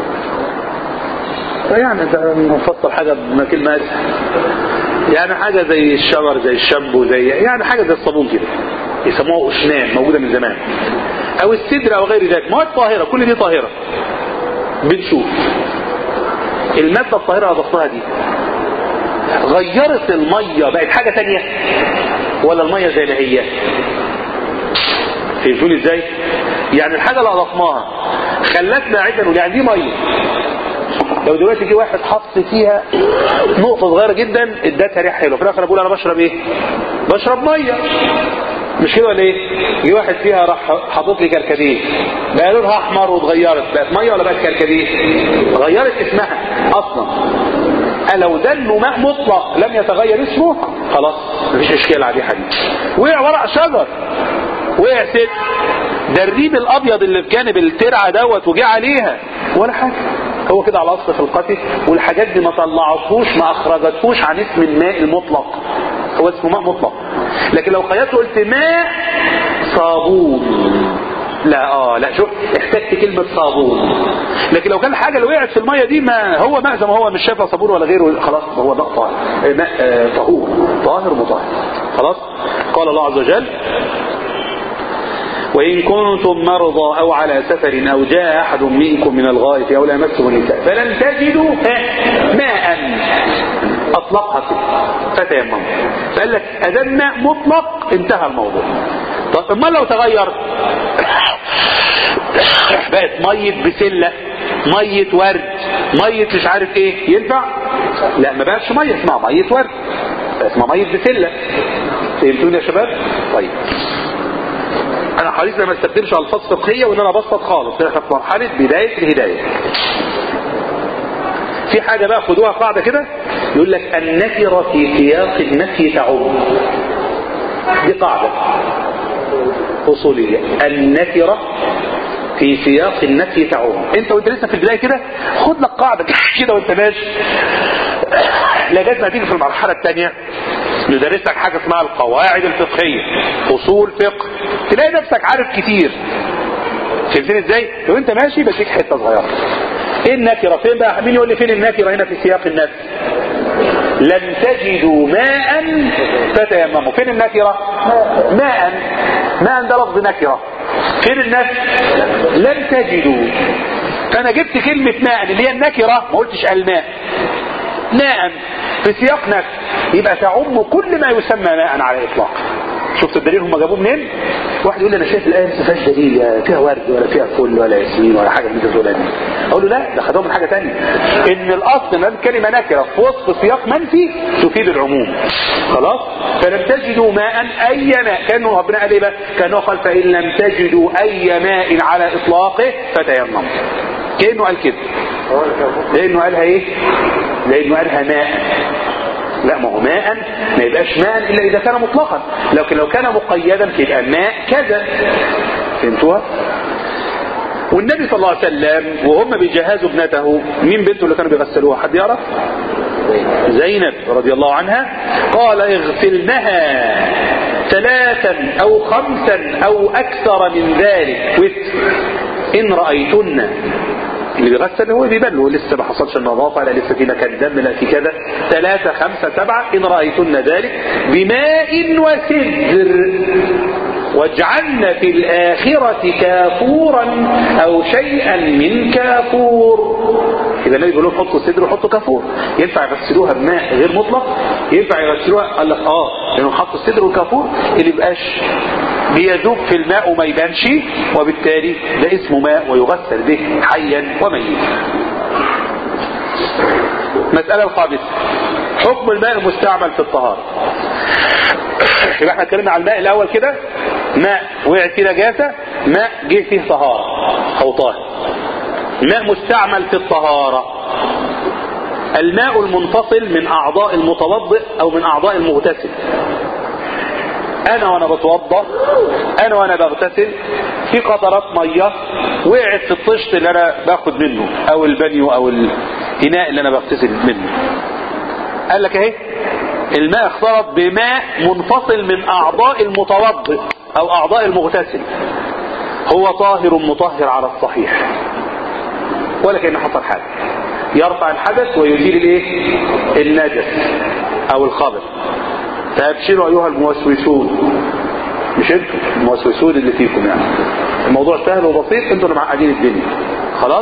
[SPEAKER 1] يعني ده نفصل حاجة بكلمة اسهل يعني حاجة زي الشجر زي الشامبو زي يعني حاجة زي الصابون كده يسموها اشنان موجودة من زمان او السدر او غير ذلك مواد طاهرة كل دي طاهرة بنشوف المادة الطاهرة اللي ضفتها دي غيرت المية بقت حاجة تانية ولا المية زي ما هي فهمتوني ازاي يعني الحاجة اللي اضفناها خلتنا عدة نقول يعني دي مية لو دلوقتي جه واحد حط فيها نقطة صغيرة جدا ادتها ريحة حلوة في الاخر بقول انا بشرب ايه بشرب مية مش كده ولا ايه جه واحد فيها راح حاطط لي كركديه بقى لونها احمر واتغيرت بقت مية ولا بقت كركديه غيرت اسمها اصلا لو ده انه ماء مطلق لم يتغير اسمه خلاص مفيش اشكال عليه حديث وقع ورق شجر وقع ست ده الريم الابيض اللي في جانب الترعه دوت وجه عليها ولا حاجه هو كده على اصل خلقته والحاجات دي ما طلعتهوش ما اخرجتهوش عن اسم الماء المطلق هو اسمه ماء مطلق لكن لو خيطت قلت ماء صابون لا اه لا شوف احتجت كلمة صابون لكن لو كان الحاجة اللي وقعت في المية دي ما هو ماء زي ما هو مش شايفها صابون ولا غيره خلاص هو ماء طاهر ماء آه طهور طاهر مطهر خلاص قال الله عز وجل وإن كنتم مرضى أو على سفر أو جاء أحد منكم من الغائط أو لامستم النساء فلم تجدوا ماء أطلقها فتيمموا فقال لك أذن ماء مطلق انتهى الموضوع طب ما لو تغير بقت مية بسلة مية ورد مية مش عارف ايه ينفع لا ما بقتش مية اسمها مية ورد اسمها مية بسلة فهمتوني يا شباب طيب انا حريص ما استخدمش الفاظ فقهيه وان انا ابسط خالص احنا في مرحله بدايه الهدايه في حاجه بقى خدوها قاعده كده يقول لك النكره في سياق النفي تعم دي قاعده اصوليه النكره في سياق النفي تعم انت وانت لسه في البدايه كده خد لك قاعده كده وانت ماشي لغايه ما تيجي في المرحله الثانيه ندرس لك حاجه اسمها القواعد الفقهيه اصول فقه تلاقي نفسك عارف كتير فهمتني ازاي لو انت ماشي بديك حته صغيره ايه النكره فين بقى مين يقول لي فين النكره هنا في سياق النفي لم تجدوا ماء فتيمموا فين النكره ماء ماء ده لفظ نكره فين النفي لم تجدوا فانا جبت كلمه ماء اللي هي النكره ما قلتش الماء ماء في سياق نفي يبقى تعم كل ما يسمى ماء على الاطلاق شفت الدليل هم جابوه منين واحد يقول لي انا شايف الايه ما فيهاش دليل فيها ورد ولا فيها فل ولا ياسمين ولا حاجه من انت بتقولها دي اقول له لا ده خدوه من حاجه ثانيه ان الاصل ان كلمه نكره في وسط سياق منفي تفيد العموم خلاص فلم تجدوا ماء اي ماء كانه ربنا قال ايه بقى كانه قال فان لم تجدوا اي ماء على اطلاقه فتيمموا كأنه قال كده لأنه قالها ايه لأنه قالها ماء لا ما هو ماء ما يبقاش ماء إلا إذا كان مطلقا لكن لو كان مقيدا يبقى ماء كذا فهمتوها والنبي صلى الله عليه وسلم وهم بيجهزوا ابنته مين بنته اللي كانوا بيغسلوها حد يعرف زينب رضي الله عنها قال اغسلنها ثلاثا او خمسا او اكثر من ذلك وتر ان رأيتن اللي بيغسل هو بيبان له لسه ما حصلش النظافة لا لسه في مكان دم لا في كذا ثلاثة خمسة سبعة إن رأيتن ذلك بماء وسدر واجعلن في الآخرة كافورا أو شيئا من كافور إذا النبي بيقول لهم حطوا السدر وحطوا كافور ينفع يغسلوها بماء غير مطلق ينفع يغسلوها قال لك اه لأنهم حطوا السدر والكافور اللي يبقاش بيذوب في الماء وما يبانش وبالتالي ده اسمه ماء ويغسل به حيا وميتا مسألة الخامسة حكم الماء المستعمل في الطهارة يبقى احنا اتكلمنا على الماء الاول كده ماء وقعت فيه نجاسه ماء جه فيه طهاره او طاهر ماء مستعمل في الطهاره الماء المنفصل من اعضاء المتوضئ او من اعضاء المغتسل انا وانا بتوضا انا وانا بغتسل في قطرات ميه وقعت في الطشت اللي انا باخد منه او البانيو او الاناء اللي انا بغتسل منه قال لك اهي الماء اختلط بماء منفصل من اعضاء المتوضئ او اعضاء المغتسل هو طاهر مطهر على الصحيح ولا كأنه حصل حاجة يرفع الحدث ويزيل الايه النجس او الخبر فابشروا ايها الموسوسون مش انتوا الموسوسون اللي فيكم يعني الموضوع سهل وبسيط انتوا اللي معقدين الدنيا خلاص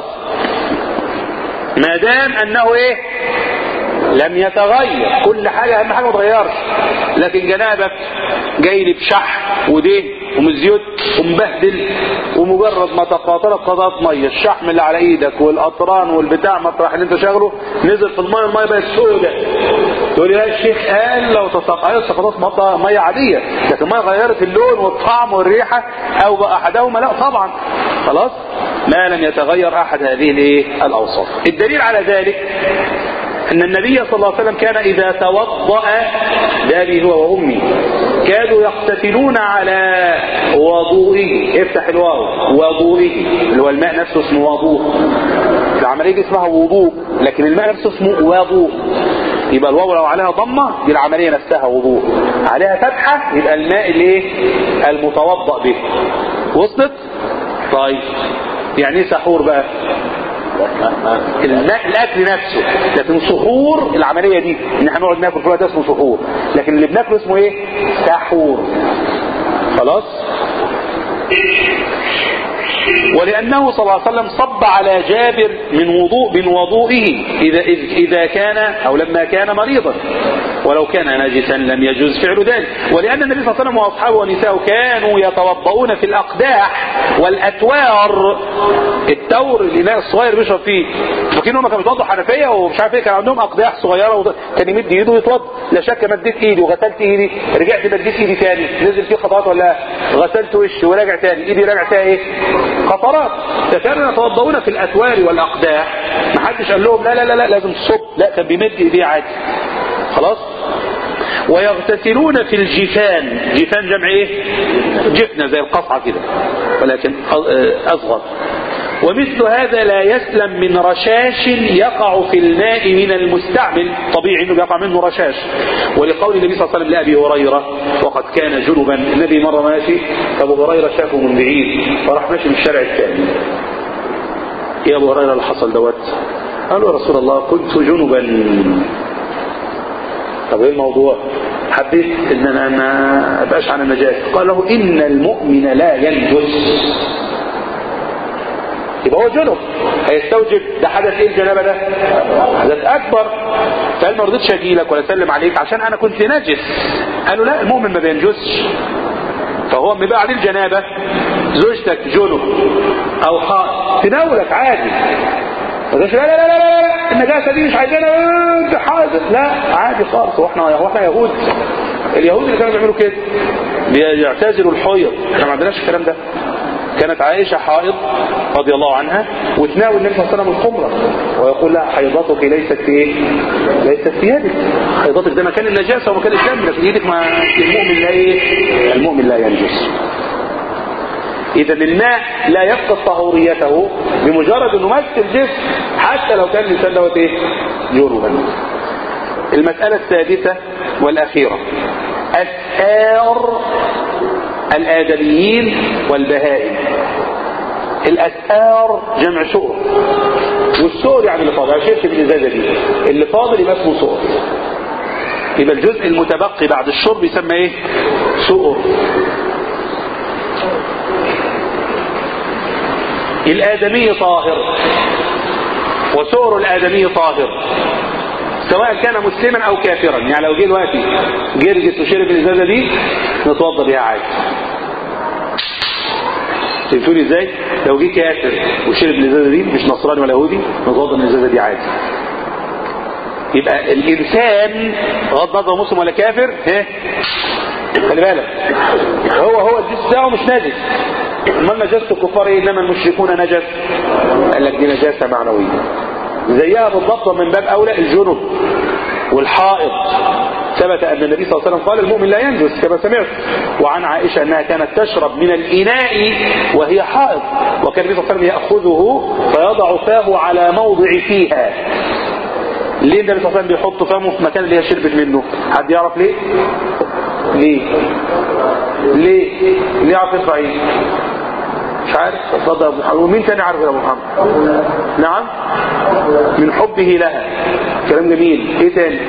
[SPEAKER 1] ما دام انه ايه لم يتغير كل حاجة اهم حاجة ما تغيرش لكن جنابك جاي لي بشح ودين ومزيوت ومبهدل ومجرد ما تقاطرت قطعات ميه الشحم اللي على ايدك والاطران والبتاع مطرح اللي انت شاغله نزل في الميه الميه بقت سودة تقول يا الشيخ قال لو تسقطت سقطات ميه عاديه لكن الميه غيرت اللون والطعم والريحه او بقى احدهما لا طبعا خلاص ما لم يتغير احد هذه الايه الاوصاف الدليل على ذلك أن النبي صلى الله عليه وسلم كان إذا توضأ بأبي هو وأمي كانوا يقتتلون على وضوئه افتح الواو وضوئه اللي هو الماء نفسه اسمه وضوء العملية دي اسمها وضوء لكن الماء نفسه اسمه وضوء يبقى الواو لو عليها ضمة دي العملية نفسها وضوء عليها فتحة يبقى الماء الايه المتوضأ به وصلت طيب يعني ايه سحور بقى الماء الاكل نفسه لكن سحور العملية دي ان احنا نقعد ناكل في الوقت اسمه سحور لكن اللي بناكله اسمه ايه سحور خلاص ولأنه صلى الله عليه وسلم صب على جابر من وضوء من وضوئه إذا, إذا كان أو لما كان مريضا ولو كان نجسا لم يجوز فعل ذلك ولأن النبي صلى الله عليه وسلم وأصحابه ونساءه كانوا يتوضؤون في الأقداح والأتوار التور الإناء الصغير بيشرب فيه فاكرين هم كانوا بيتوضوا حنفية ومش عارف ايه كان عندهم أقداح صغيرة وكان يمد إيده ويتوضا لا شك مديت إيدي وغسلت إيدي رجعت مديت إيدي تاني نزل فيه خطوات ولا غسلت وشي وراجع تاني إيدي راجع فيها إيه قطرات فكانوا يتوضؤون في الأتوار والأقداح ما حدش قال لهم لا لا لا, لا لازم تصب لا كان بيمد إيديه عادي خلاص ويغتسلون في الجفان جفان جمع ايه جفنة زي القصعة كده ولكن اصغر ومثل هذا لا يسلم من رشاش يقع في الماء من المستعمل طبيعي انه بيقع منه رشاش ولقول النبي صلى الله عليه وسلم لابي هريره وقد كان جنبا النبي مره ماشي ابو هريره شافه من بعيد فراح ماشي من الشارع الثاني يا ابو هريره اللي حصل دوت قال له يا رسول الله كنت جنبا طب ايه الموضوع حبيت ان انا ما ابقاش عن النجاسه قال له ان المؤمن لا ينجس يبقى هو جنب هيستوجب ده حدث ايه الجنابه ده حدث اكبر فقال ما رضيتش اجي لك ولا اسلم عليك عشان انا كنت نجس قالوا لا المؤمن ما بينجسش فهو اما يبقى عليه الجنابه زوجتك جنب او حائط تناولك عادي ما لا لا لا لا لا النجاسه دي مش عايزينها انت حاضر لا عادي خالص واحنا واحنا يهود اليهود اللي كانوا بيعملوا كده بيعتزلوا الحيض احنا ما عندناش الكلام ده كانت عائشة حائض رضي الله عنها وتناول النبي صلى الله عليه وسلم الخمرة ويقول لها حيضتك ليست في ايه ليست في يدك حيضتك ده مكان النجاسة ومكان الدم لكن ايدك ما المؤمن لا ايه المؤمن لا ينجس اذا الماء لا يفقد طهوريته بمجرد انه مس الجسم حتى لو كان الانسان دوت ايه جنبا المسألة السادسة والأخيرة أسآر الآدميين والبهائم الأسآر جمع سؤر والسؤر يعني اللي فاضل شفت بالإزازة دي اللي فاضل يبقى اسمه سؤر يبقى الجزء المتبقي بعد الشرب يسمى ايه سؤر الآدمي طاهر وسؤر الآدمي طاهر سواء كان مسلما او كافرا يعني لو جه دلوقتي جرجس وشرب الازازه دي نتوضى بيها عادي فهمتوني ازاي لو جه كافر وشرب الازازه دي مش نصراني ولا يهودي نتوضى من الازازه دي عادي يبقى الانسان غض نظر مسلم ولا كافر ها خلي بالك هو هو الجسم بتاعه مش نجس امال نجاسه الكفار ايه انما المشركون نجس قال لك دي نجاسه معنويه زيها بالضبط من باب اولى الجنب والحائض ثبت ان النبي صلى الله عليه وسلم قال المؤمن لا ينجس كما سمعت وعن عائشه انها كانت تشرب من الاناء وهي حائض وكان النبي صلى الله عليه وسلم ياخذه فيضع فاه على موضع فيها ليه النبي صلى الله عليه وسلم بيحط فمه في المكان اللي هي شربت منه حد يعرف ليه ليه ليه ليه يعرف يرفع ايه مش عارف اتفضل يا ابو محمد ومين تاني عارف يا ابو محمد نعم من حبه لها كلام جميل ايه تاني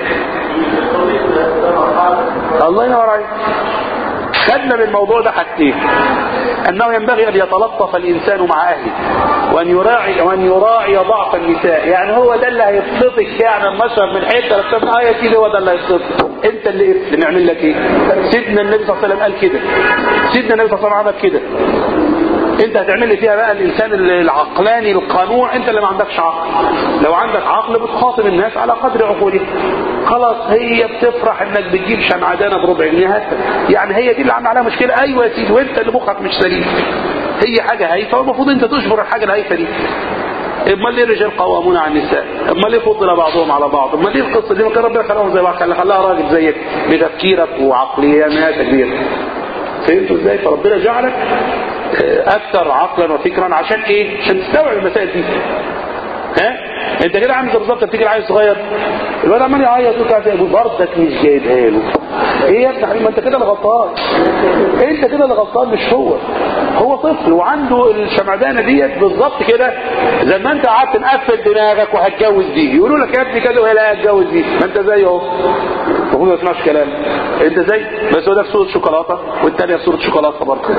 [SPEAKER 1] الله ينور عليك خدنا من الموضوع ده حاجتين انه ينبغي ان يتلطف الانسان مع اهله وان يراعي وان يراعي ضعف النساء يعني هو ده اللي هيبسطك يعني المشرب من حته للتانية اه يا سيدي هو ده اللي هيبسطك انت اللي بنعمل لك ايه سيدنا النبي صلى الله عليه وسلم قال كده سيدنا النبي صلى الله عليه وسلم عمل كده انت هتعمل لي فيها بقى الانسان العقلاني القنوع انت اللي ما عندكش عقل لو عندك عقل بتخاطب الناس على قدر عقولهم خلاص هي بتفرح انك بتجيب شمعدانه بربع جنيه يعني هي دي اللي عامله عليها مشكله ايوه يا سيدي وانت اللي مخك مش سليم هي حاجه هايفه والمفروض انت تشبر الحاجه الهايفه دي امال ليه الرجال قوامون على النساء امال ليه فضل بعضهم على بعض امال ليه القصه دي ما كان ربنا خلاهم زي بعض خلاها راجل زيك بتفكيرك وعقلياتك كبيره فهمتوا ازاي فربنا جعلك اكثر عقلا وفكرا عشان ايه عشان تستوعب المسائل دي ها انت كده عامل بالظبط بتيجي العيل صغير الواد عمال يعيط ويقول برضك مش جايبها له ايه يا ابن حبيبي ما انت كده اللي غلطان انت كده اللي غلطان مش هو هو طفل وعنده الشمعدانه ديت بالظبط كده زي ما انت قعدت مقفل دماغك وهتجوز دي يقولوا لك يا ابني كده وهي لا هتجوز دي ما انت زيه اهو المفروض ما تسمعش كلام انت زي بس هو ده في صوره شوكولاته والثانيه في صوره شوكولاته برضه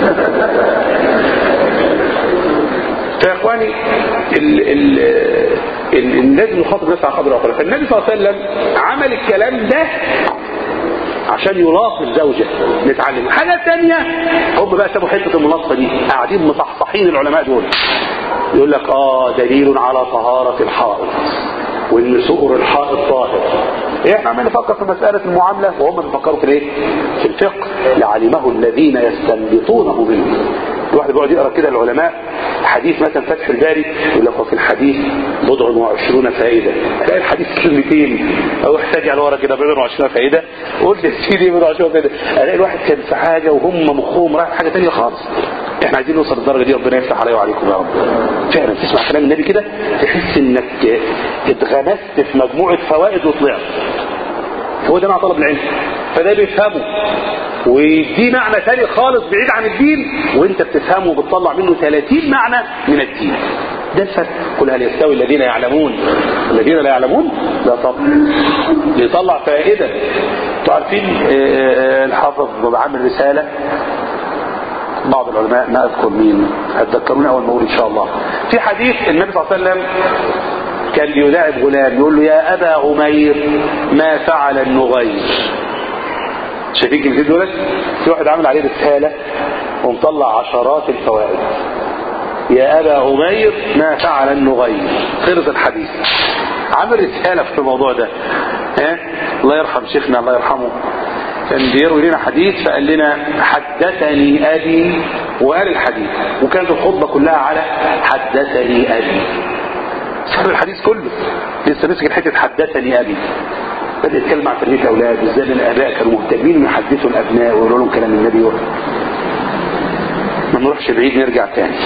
[SPEAKER 1] فيا اخواني ال ال ال لازم نخاطب الناس على قدر عقله فالنبي صلى الله عليه وسلم عمل الكلام ده عشان يلاطف زوجه نتعلم حاجة تانية هم بقى سابوا حتة الملاطفة دي قاعدين مصحصحين العلماء دول يقول لك اه دليل على طهارة الحائط وان سؤر الحائط طاهر احنا عمالين نفكر في مسألة المعاملة وهم بيفكروا في الايه في الفقه لعلمه الذين يستنبطونه منه الواحد بيقعد يقرا كده العلماء حديث مثلا فتح الباري يقول لك وفي الحديث بضع وعشرون فائده تلاقي الحديث كلمتين او احتاج على ورا كده بضع وعشرون فائده قلت يا سيدي بضع وعشرون فائده الاقي الواحد كان في حاجه وهم مخهم رايح حاجه ثانيه خالص احنا عايزين نوصل للدرجه دي ربنا يفتح عليا وعليكم يا رب فعلا تسمع كلام النبي كده تحس انك اتغمست في مجموعه فوائد وطلعت هو ده مع طلب العلم فده بيفهمه ويديه معنى ثاني خالص بعيد عن الدين وانت بتفهمه وبتطلع منه 30 معنى من الدين ده الفرق قل هل يستوي الذين يعلمون الذين لا يعلمون لا طبعا بيطلع فائدة انتوا عارفين الحافظ عامل رسالة بعض العلماء ما اذكر مين هتذكروني اول ما اقول ان شاء الله في حديث النبي صلى الله عليه وسلم كان بيلاعب غلام يقول له يا ابا عمير ما فعل النغير شايفين كلمتين دولت في واحد عامل عليه رسالة ومطلع عشرات الفوائد يا أبا عمير ما فعل النغير خلص الحديث عامل رسالة في الموضوع ده ها الله يرحم شيخنا الله يرحمه كان بيروي لنا حديث فقال لنا حدثني أبي وقال الحديث وكانت الخطبة كلها على حدثني أبي سأل الحديث كله لسه مسك حتة حدثني أبي بدأ يتكلم عن تربية الأولاد ازاي الآباء كانوا مهتمين يحدثوا الأبناء ويقولوا لهم كلام النبي ما نروحش بعيد نرجع تاني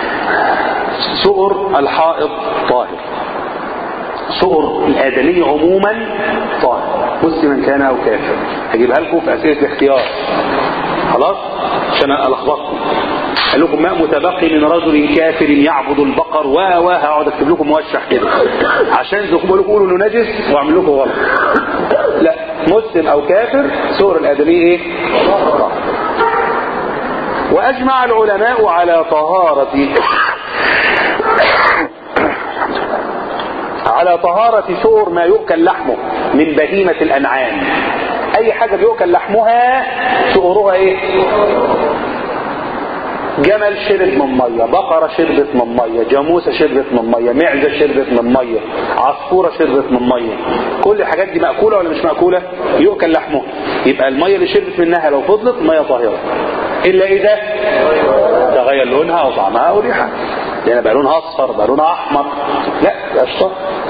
[SPEAKER 1] سؤر الحائض طاهر سؤر الآدمي عموما طاهر مسلما كان أو كافر هجيبها لكم في أسئلة الاختيار خلاص عشان ألخبطكم قال لكم ماء متبقي من رجل كافر يعبد البقر و و هقعد اكتب لكم موشح كده عشان زكم لكم قولوا انه نجس واعمل لكم غلط لا مسلم او كافر سؤر الآدمي ايه واجمع العلماء على طهارة على طهارة سور ما يؤكل لحمه من بهيمة الأنعام أي حاجة بيؤكل لحمها سؤرها إيه جمل شرب من مية بقرة شربت من مية جاموسة شربت من مية معزة شربت من مية عصفورة شربت من مية كل الحاجات دي مأكولة ولا مش مأكولة يؤكل لحمه يبقى المية اللي شربت منها لو فضلت مية طاهرة إلا إذا تغير لونها وطعمها أو ريحها لأن بقى لونها أصفر بقى لونها أحمر لا بقى صفر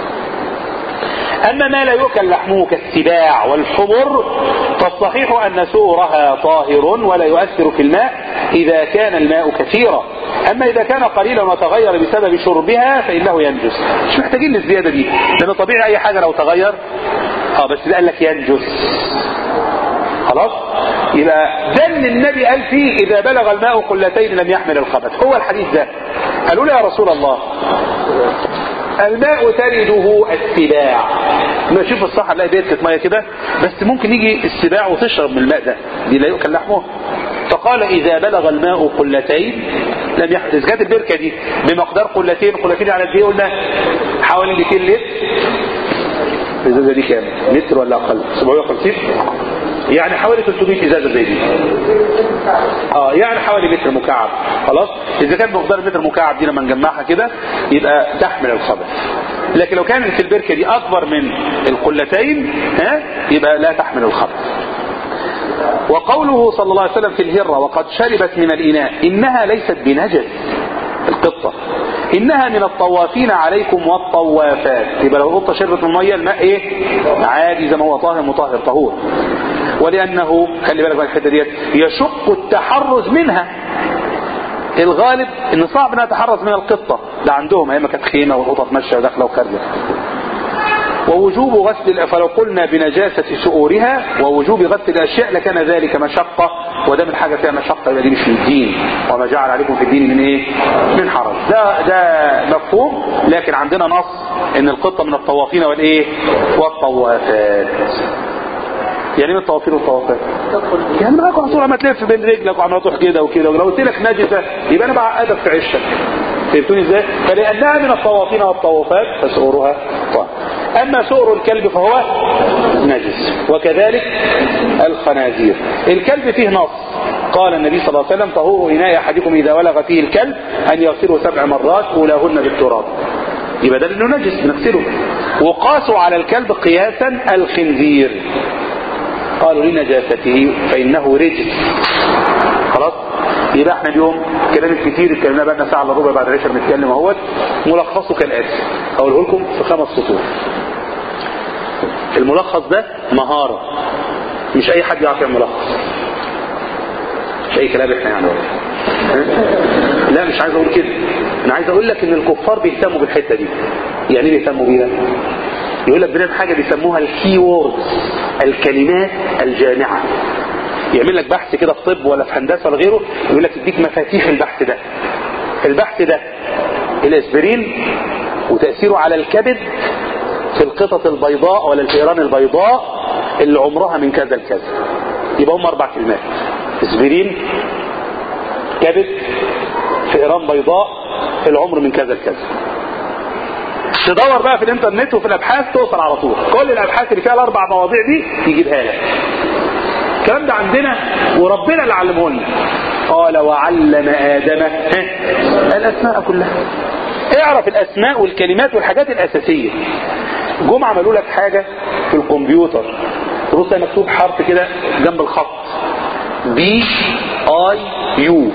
[SPEAKER 1] أما ما لا يؤكل لحمه كالسباع والحمر فالصحيح أن سورها طاهر ولا يؤثر في الماء إذا كان الماء كثيرا أما إذا كان قليلا وتغير بسبب شربها فإنه ينجس مش محتاجين للزيادة دي لأن طبيعي أي حاجة لو تغير اه بس ده قال لك ينجس خلاص يبقى ده اللي النبي قال فيه إذا بلغ الماء قلتين لم يحمل الخبث هو الحديث ده قالوا له يا رسول الله الماء ترده السباع ما اشوف الصح الاقي بيت ميه كده بس ممكن يجي السباع وتشرب من الماء ده دي لا يؤكل لحمه فقال اذا بلغ الماء قلتين لم يحمل اذا كانت البركه دي بمقدار قلتين قلتين على قد ايه قلنا حوالي 200 لتر الازازه دي كام متر ولا اقل 750 يعني حوالي 300 ازازه زي دي اه يعني حوالي متر مكعب خلاص اذا كان مقدار متر مكعب دي لما نجمعها كده يبقى تحمل الخبث لكن لو كانت البركه دي اكبر من القلتين ها يبقى لا تحمل الخبث وقوله صلى الله عليه وسلم في الهرة وقد شربت من الإناء إنها ليست بنجس القطة إنها من الطوافين عليكم والطوافات يبقى لو القطة شربت من المية الماء إيه عادي زي ما هو طاهر مطهر طهور ولأنه خلي بالك من الحتة ديت يشق التحرز منها الغالب ان صعب انها تحرز من القطة ده عندهم ايام كانت خيمة والقطط ماشية وداخلة وخارجة ووجوب غسل فلو قلنا بنجاسة سؤورها ووجوب غسل الأشياء لكان ذلك مشقة وده من حاجة فيها مشقة يبقى دي مش من الدين وما جعل عليكم في الدين من ايه من حرج ده ده مفهوم لكن عندنا نص ان القطة من الطوافين والايه والطوافات يعني ايه الطوافين والطوافات يعني معاك على طول عم تلف بين رجلك وعم تروح كده وكده ولو قلت لك نجسة يبقى انا بعقدك في عشك فهمتوني ازاي فلانها من الطوافين والطوافات فسؤرها طاهر اما سؤر الكلب فهو نجس وكذلك الخنازير الكلب فيه نص قال النبي صلى الله عليه وسلم طهور اناء احدكم اذا ولغ فيه الكلب ان يغسله سبع مرات اولاهن بالتراب يبقى ده انه نجس نغسله وقاسوا على الكلب قياسا الخنزير قالوا لنجاسته فانه رجس خلاص يبقى احنا اليوم كلام الكتير اتكلمنا بقى ساعه الا ربع بعد العشاء بنتكلم اهوت ملخصه كالاتي اقوله لكم في خمس سطور الملخص ده مهاره مش اي حد يعرف يعمل ملخص مش اي كلام احنا يعني لا مش عايز اقول كده انا عايز اقول لك ان الكفار بيهتموا بالحته دي يعني ايه بيهتموا بيها يقول لك بنعمل حاجه بيسموها الكي ووردز الكلمات الجامعه يعمل لك بحث كده في طب ولا في هندسه ولا غيره يقول لك يديك مفاتيح البحث ده البحث ده الاسبرين وتاثيره على الكبد في القطط البيضاء ولا الفئران البيضاء اللي عمرها من كذا لكذا يبقى هم اربع كلمات اسبرين كبد فئران بيضاء العمر من كذا لكذا تدور بقى في الانترنت وفي الابحاث توصل على طول كل الابحاث اللي فيها الاربع مواضيع دي يجيبها لك الكلام ده عندنا وربنا اللي علمه لنا قال وعلم ادم الاسماء كلها اعرف الاسماء والكلمات والحاجات الاساسيه جم عملوا لك حاجه في الكمبيوتر تبص مكتوب حرف كده جنب الخط بي اي يو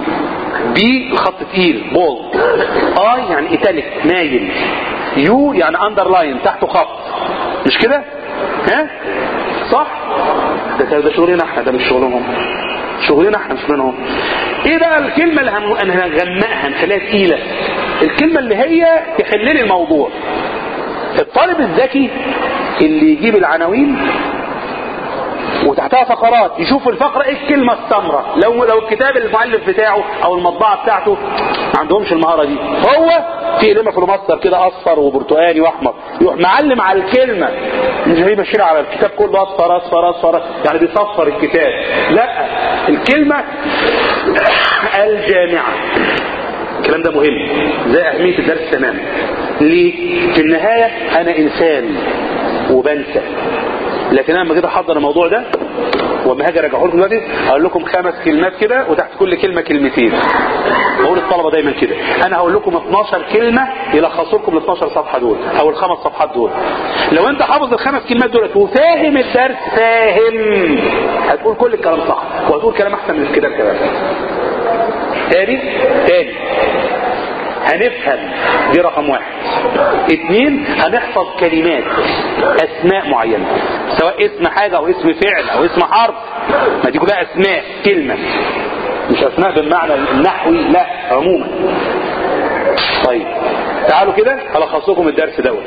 [SPEAKER 1] بي خط تقيل بولد اي يعني ايتاليك مايل يو يعني اندرلاين تحته خط مش كده ها صح ده ده شغلنا احنا ده مش شغلهم شغلنا احنا مش منهم ايه بقى الكلمة اللي هن- هنغمقها هنخليها تقيلة الكلمة اللي هي تحل لي الموضوع الطالب الذكي اللي يجيب العناوين وتحتها فقرات يشوف الفقرة ايه الكلمة السمراء لو لو الكتاب المؤلف بتاعه او المطبعة بتاعته ما عندهمش المهارة دي هو في كلمة فلوماستر كده اصفر وبرتقاني واحمر يروح معلم على الكلمة مش هي بشير على الكتاب كله اصفر اصفر اصفر يعني بيصفر الكتاب لا الكلمة الجامعة الكلام ده مهم زي أهمية الدرس تماما ليه؟ في النهاية أنا إنسان وبنسى لكن أنا لما جيت أحضر الموضوع ده وما هاجي أرجعه لكم دلوقتي هقول لكم خمس كلمات كده وتحت كل كلمة كلمتين بقول الطلبة دايما كده أنا هقول لكم 12 كلمة يلخصوا لكم ال 12 صفحة دول أو الخمس صفحات دول لو أنت حافظ الخمس كلمات دول وفاهم الدرس فاهم هتقول كل الكلام صح وهتقول كلام أحسن من كده كمان تاني تاني هنفهم دي رقم واحد اتنين هنحفظ كلمات اسماء معينة سواء اسم حاجة او اسم فعل او اسم حرف ما دي كلها اسماء كلمة مش اسماء بالمعنى النحوي لا عموما طيب تعالوا كده هلخص لكم الدرس دوت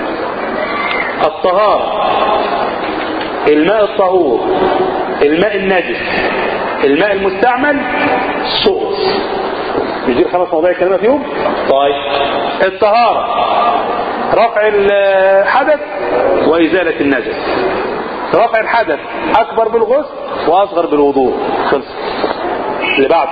[SPEAKER 1] الطهارة الماء الطهور الماء النجس الماء المستعمل صوص مش دي الخمس مواضيع الكلمة فيهم طيب الطهارة رفع الحدث وإزالة النجس رفع الحدث أكبر بالغسل وأصغر بالوضوء خلص اللي بعده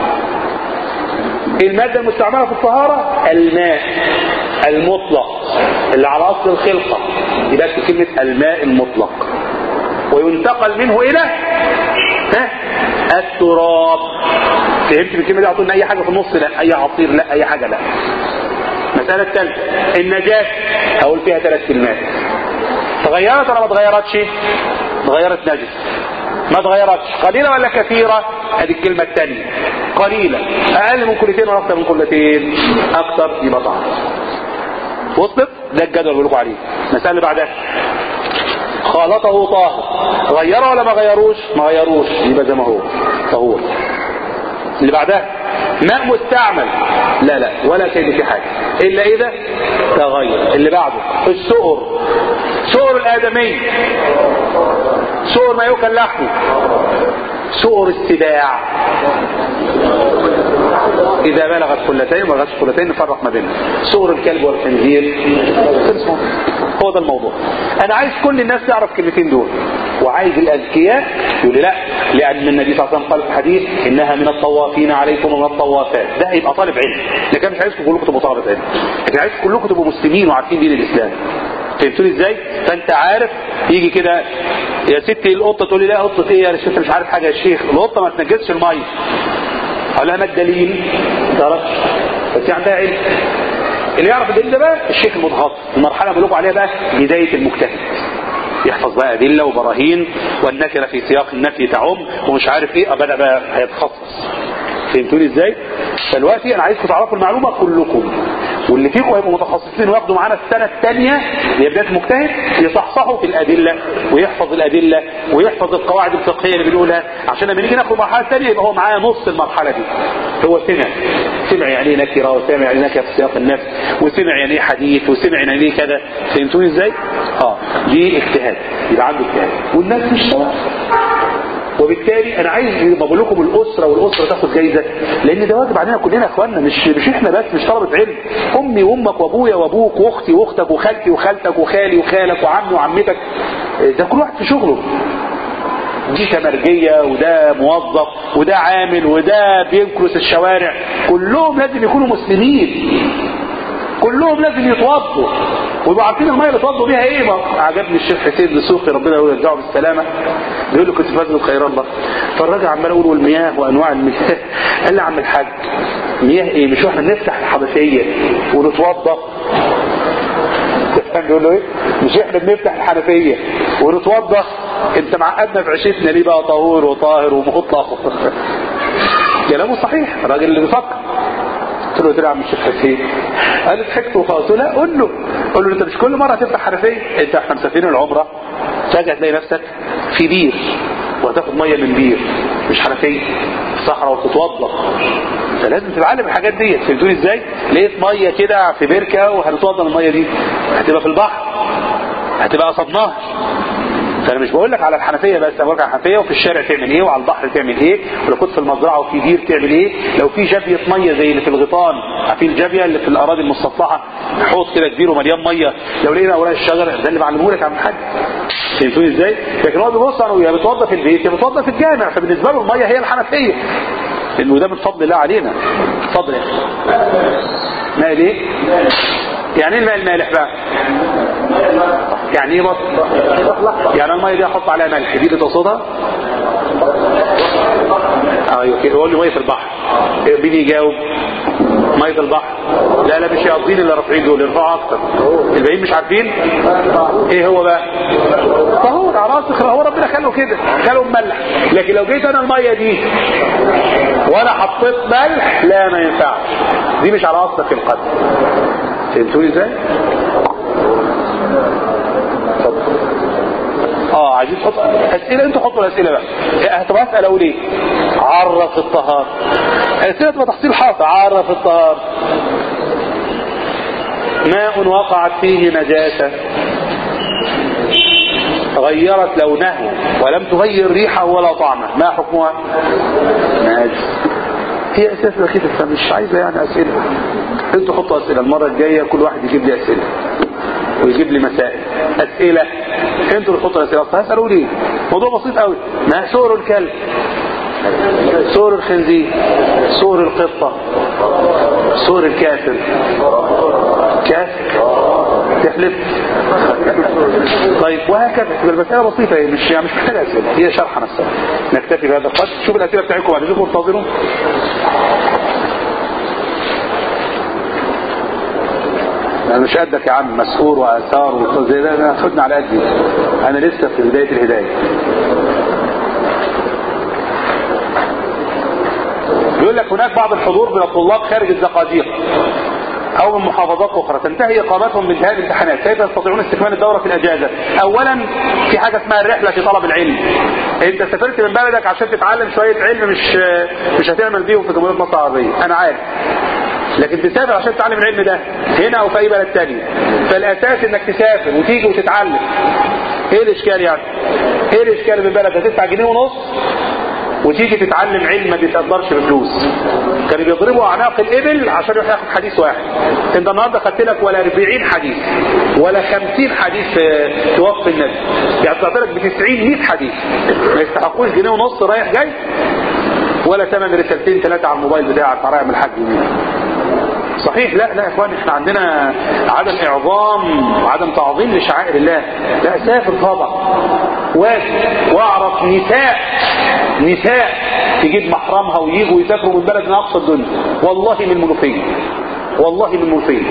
[SPEAKER 1] المادة المستعملة في الطهارة الماء المطلق اللي على أصل الخلقة يبقى في كلمة الماء المطلق وينتقل منه إلى ها التراب فهمت بالكلمة دي اعطونا أي حاجة في النص لا أي عصير لا أي حاجة لا مسألة ثالثة النجاة هقول فيها ثلاث كلمات تغيرت ولا ما تغيرتش تغيرت نجس ما تغيرتش قليلة ولا كثيرة ادي الكلمة الثانية قليلة اقل من كلتين ولا اكثر من كلتين اكثر يبقى طعام وصلت ده الجدول اللي بقول لكم عليه المسألة اللي بعدها خالطه طاهر غيره ولا ما غيروش ما غيروش يبقى زي ما هو طهور اللي بعدها ماء مستعمل لا لا ولا كيد في حاجة إلا إذا تغير اللي بعده السؤر سؤر الآدمي سؤر ما يؤكل لحمه سؤر السباع إذا بلغت كلتين وما بلغتش كلتين نفرق ما بينهم سؤر الكلب والخنزير خلصوا. هو ده الموضوع أنا عايز كل الناس تعرف كلمتين دول وعايز الأذكياء يقول لي لا لأن النبي صلى الله عليه وسلم قال في الحديث إنها من الطوافين عليكم ومن الطوافات ده هيبقى طالب علم لكن مش عايزكم كلكم تبقوا طالب علم لكن عايز كلكم تبقوا مسلمين وعارفين دين الإسلام فهمتوني ازاي فانت عارف يجي كده يا ستي القطه تقول لي لا قطه ايه يا شيخ مش عارف حاجه يا شيخ القطه ما تنجسش الميه اقول لها ما الدليل ما تعرفش بس هي عندها علم اللي يعرف الدليل ده بقى الشيخ المتخصص المرحله اللي بقول لكم عليها بقى بدايه المجتهد يحفظ بقى أدلة وبراهين والنكرة في سياق النفي تعم ومش عارف ايه بدأ بقى هيتخصص فهمتوني ازاي فالوقتي انا عايزكم تعرفوا المعلومة كلكم واللي فيكم هيبقوا متخصصين وياخدوا معانا السنة الثانية اللي هي بداية مجتهد يصحصحوا في الأدلة ويحفظ الأدلة ويحفظ القواعد الفقهية اللي بنقولها عشان لما نيجي ناخد المرحلة الثانية يبقى هو معاه نص المرحلة دي هو سمع سمع يعني ايه نكرة وسمع يعني نكرة في سياق النفس وسمع يعني ايه حديث وسمع يعني ايه كذا فهمتوني ازاي؟ اه دي اجتهاد يبقى عنده اجتهاد والناس مش سواء وبالتالي انا عايز بقول لكم الاسره والاسره تاخد جايزه لان ده واجب علينا كلنا يا اخواننا مش مش احنا بس مش طلبه علم امي وامك وابويا وابوك واختي واختك وخالتي وخالتك وخالي وخالك وعمي وعمتك ده كل واحد في شغله دي تمرجية وده موظف وده عامل وده بينكرس الشوارع كلهم لازم يكونوا مسلمين كلهم لازم يتوضوا ويبقوا عارفين الميه اللي اتوضوا بيها ايه ما عجبني الشيخ حسين دسوقي ربنا يرجعه بالسلامه بيقول له كنت في مسجد خير الله فالراجل عمال يقول والمياه وانواع المياه قال لي يا عم الحاج مياه ايه مش احنا بنفتح الحنفيه ونتوضا فاهم بيقول له ايه مش احنا بنفتح الحنفيه ونتوضا انت معقدنا في عيشتنا ليه بقى طهور وطاهر ومطلق كلامه صحيح الراجل اللي بيفكر قلت له يا عم الشيخ حسين قال لي ضحكت وخلاص قلت له لا قول له قول له انت مش كل مره تفتح حنفيه انت احنا مسافرين العمره فجاه تلاقي نفسك في بير وهتاخد ميه من بير مش حنفيه صحراء وتتوضا فلازم تتعلم الحاجات دي فهمتوني ازاي لقيت ميه كده في بركه وهنتوضا الميه دي هتبقى في البحر هتبقى قصاد نهر فانا مش بقول لك على الحنفيه بس انا بقول لك على الحنفيه وفي الشارع تعمل ايه وعلى البحر تعمل ايه ولو كنت في المزرعه وفي بير تعمل ايه لو في جابيه ميه زي اللي في الغيطان عارفين الجابيه اللي في الاراضي المسطحه حوض كده كبير ومليان ميه لو لقينا اوراق الشجر ده اللي بعلمه لك يا عم الحاج فهمتوني ازاي لكن هو بيبص انا يا بتوضى في البيت يا بتوضى في الجامع فبالنسبه له الميه هي الحنفيه لانه ده من فضل الله علينا فضل يا اخي ماء ايه يعني ايه الماء المالح بقى يعني ايه بط يعني الميه دي احط عليها ملح دي اللي تقصدها ايوه كده يقول لي ميه البحر مين يجاوب ميه البحر لا لا مش قاصدين اللي رافعين دول يرفعوا اكتر الباقيين مش عارفين ايه هو بقى طهور على راسك هو ربنا خلقه كده خلقه مملح لكن لو جيت انا الميه دي وانا حطيت ملح لا ما ينفعش دي مش على اصلك في القدر فهمتوني ازاي اتفضل اه عايزين تحط اسئله انتوا حطوا الاسئله بقى هتبقى اسال اقول ايه عرف الطهار اسئله تبقى تحصيل حاصل عرف الطهار ماء وقعت فيه نجاسه غيرت لونه ولم تغير ريحه ولا طعمه ما حكمها ناجس هي اسئله كده فمش عايزه يعني اسئله انتوا حطوا اسئله المره الجايه كل واحد يجيب لي اسئله ويجيب لي مسائل اسئله انتوا اللي تحطوا الاسئله اصل هسالوا ليه موضوع بسيط قوي ما سور الكلب سور الخنزير سور القطه سور الكافر كافر تحلف طيب وهكذا تبقى المسألة بسيطة هي مش يعني مش محتاجة أسئلة هي شرح نفسها نكتفي بهذا القدر شوف الأسئلة بتاعتكم بعد ذلك انتظروا انا مش قدك يا عم مسحور واثار وزي ده انا خدنا على قدي انا لسه في بدايه الهدايه بيقول لك هناك بعض الحضور من الطلاب خارج الزقازيق او من محافظات اخرى تنتهي اقامتهم بانتهاء الامتحانات كيف يستطيعون استكمال الدوره في الاجازه اولا في حاجه اسمها الرحله في طلب العلم انت سافرت من بلدك عشان تتعلم شويه علم مش مش هتعمل بيهم في جمهوريه مصر العربيه انا عارف لكن تسافر عشان تتعلم العلم ده هنا او في اي بلد تاني فالاساس انك تسافر وتيجي وتتعلم ايه الاشكال يعني ايه الاشكال من بلد هتدفع جنيه ونص وتيجي تتعلم علم ما بيتقدرش بفلوس كانوا بيضربوا اعناق الابل عشان يروح ياخد حديث واحد انت النهارده خدت لك ولا 40 حديث ولا 50 حديث في في وصف النبي يعني طلعت لك ب 90 100 حديث ما يستحقوش جنيه ونص رايح جاي ولا ثمن رسالتين ثلاثه على الموبايل بتاعك طالع من الحج يمين صحيح لا لا يا اخوان احنا عندنا عدم اعظام وعدم تعظيم لشعائر الله لا سافر طبعا واجب واعرف نساء نساء تجيب محرمها ويجوا يسافروا من بلد من اقصى الدنيا والله من المنوفيه والله من المنوفيه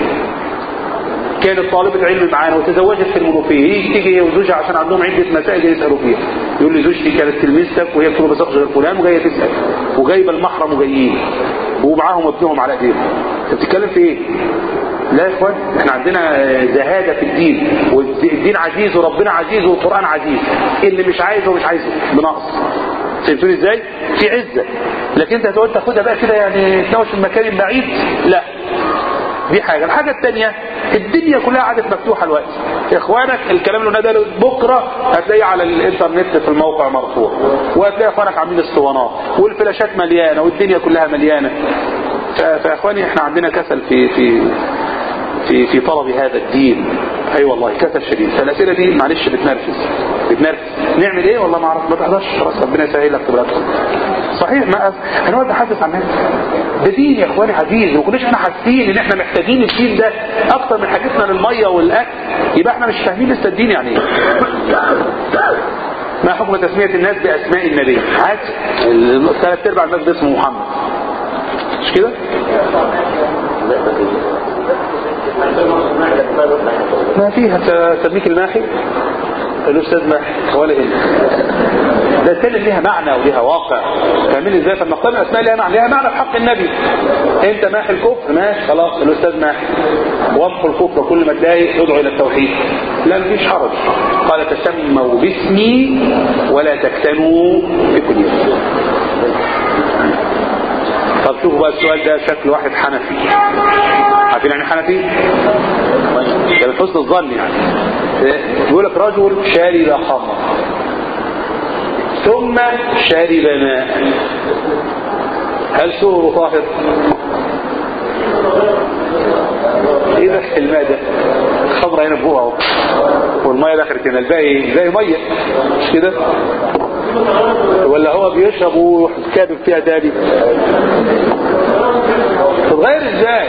[SPEAKER 1] كانت طالبة علم معانا وتزوجت في المنوفية يجي تيجي هي وزوجها عشان عندهم عدة مسائل يسألوا فيها يقول لي زوجتي كانت تلميذتك وهي بتقول بس غير فلان وجاية تسأل وجايبة المحرم وجايين ومعاهم ابنهم على ايديهم انت بتتكلم في ايه؟ لا يا اخوان احنا عندنا زهادة في الدين والدين عزيز وربنا عزيز والقرآن عزيز اللي مش عايزه مش عايزه بنقص فهمتوني ازاي؟ في عزة لكن انت هتقول تاخدها بقى كده يعني تناوش في المكان البعيد لا دي حاجة الحاجة الثانية الدنيا كلها قعدت مفتوحة الوقت اخوانك الكلام اللي ده بكرة هتلاقيه على الانترنت في الموقع مرفوع وهتلاقي اخوانك عاملين اسطوانات والفلاشات مليانة والدنيا كلها مليانة فاخواني احنا عندنا كسل في في في في طلب هذا الدين اي أيوة والله كسل شديد فالاسئله دي معلش بتنرفز بتنرفز نعمل ايه والله ما اعرف ما تقدرش خلاص ربنا يسهل لك تبقى صحيح ما هنقعد نحدث عن هذا ده دين يا اخواني عزيز ما كناش احنا حاسين ان احنا محتاجين الدين ده اكتر من حاجتنا للميه والاكل يبقى احنا مش فاهمين لسه الدين يعني ايه ما حكم تسمية الناس بأسماء النبي عادي ثلاث ارباع الناس باسم محمد مش كده ما فيها تسميك الماحي الاستاذ ماحي ولا هنا ده الثاني ليها معنى وليها واقع فاهمين ازاي فالمقام الاسماء ليها معنى ليها معنى في حق النبي انت ماحي الكفر ماشي خلاص الاستاذ ماحي وامحو الكفر كل ما تلاقي ادعو الى التوحيد لا مفيش حرج قال تسموا باسمي ولا تكتنوا بكنيتي طب شوفوا بقى السؤال ده شكل واحد حنفي عارفين يعني حنفي؟ ده من حسن الظن يعني بيقول لك رجل شارب خمر ثم شرب ماء هل سره طاهر؟ ايه ده الماء ده؟ الخمره هنا فوق اهو والميه دخلت هنا الباقي زي ميه مش كده؟ ولا هو بيشرب ويروح كابب فيها تاني تتغير ازاي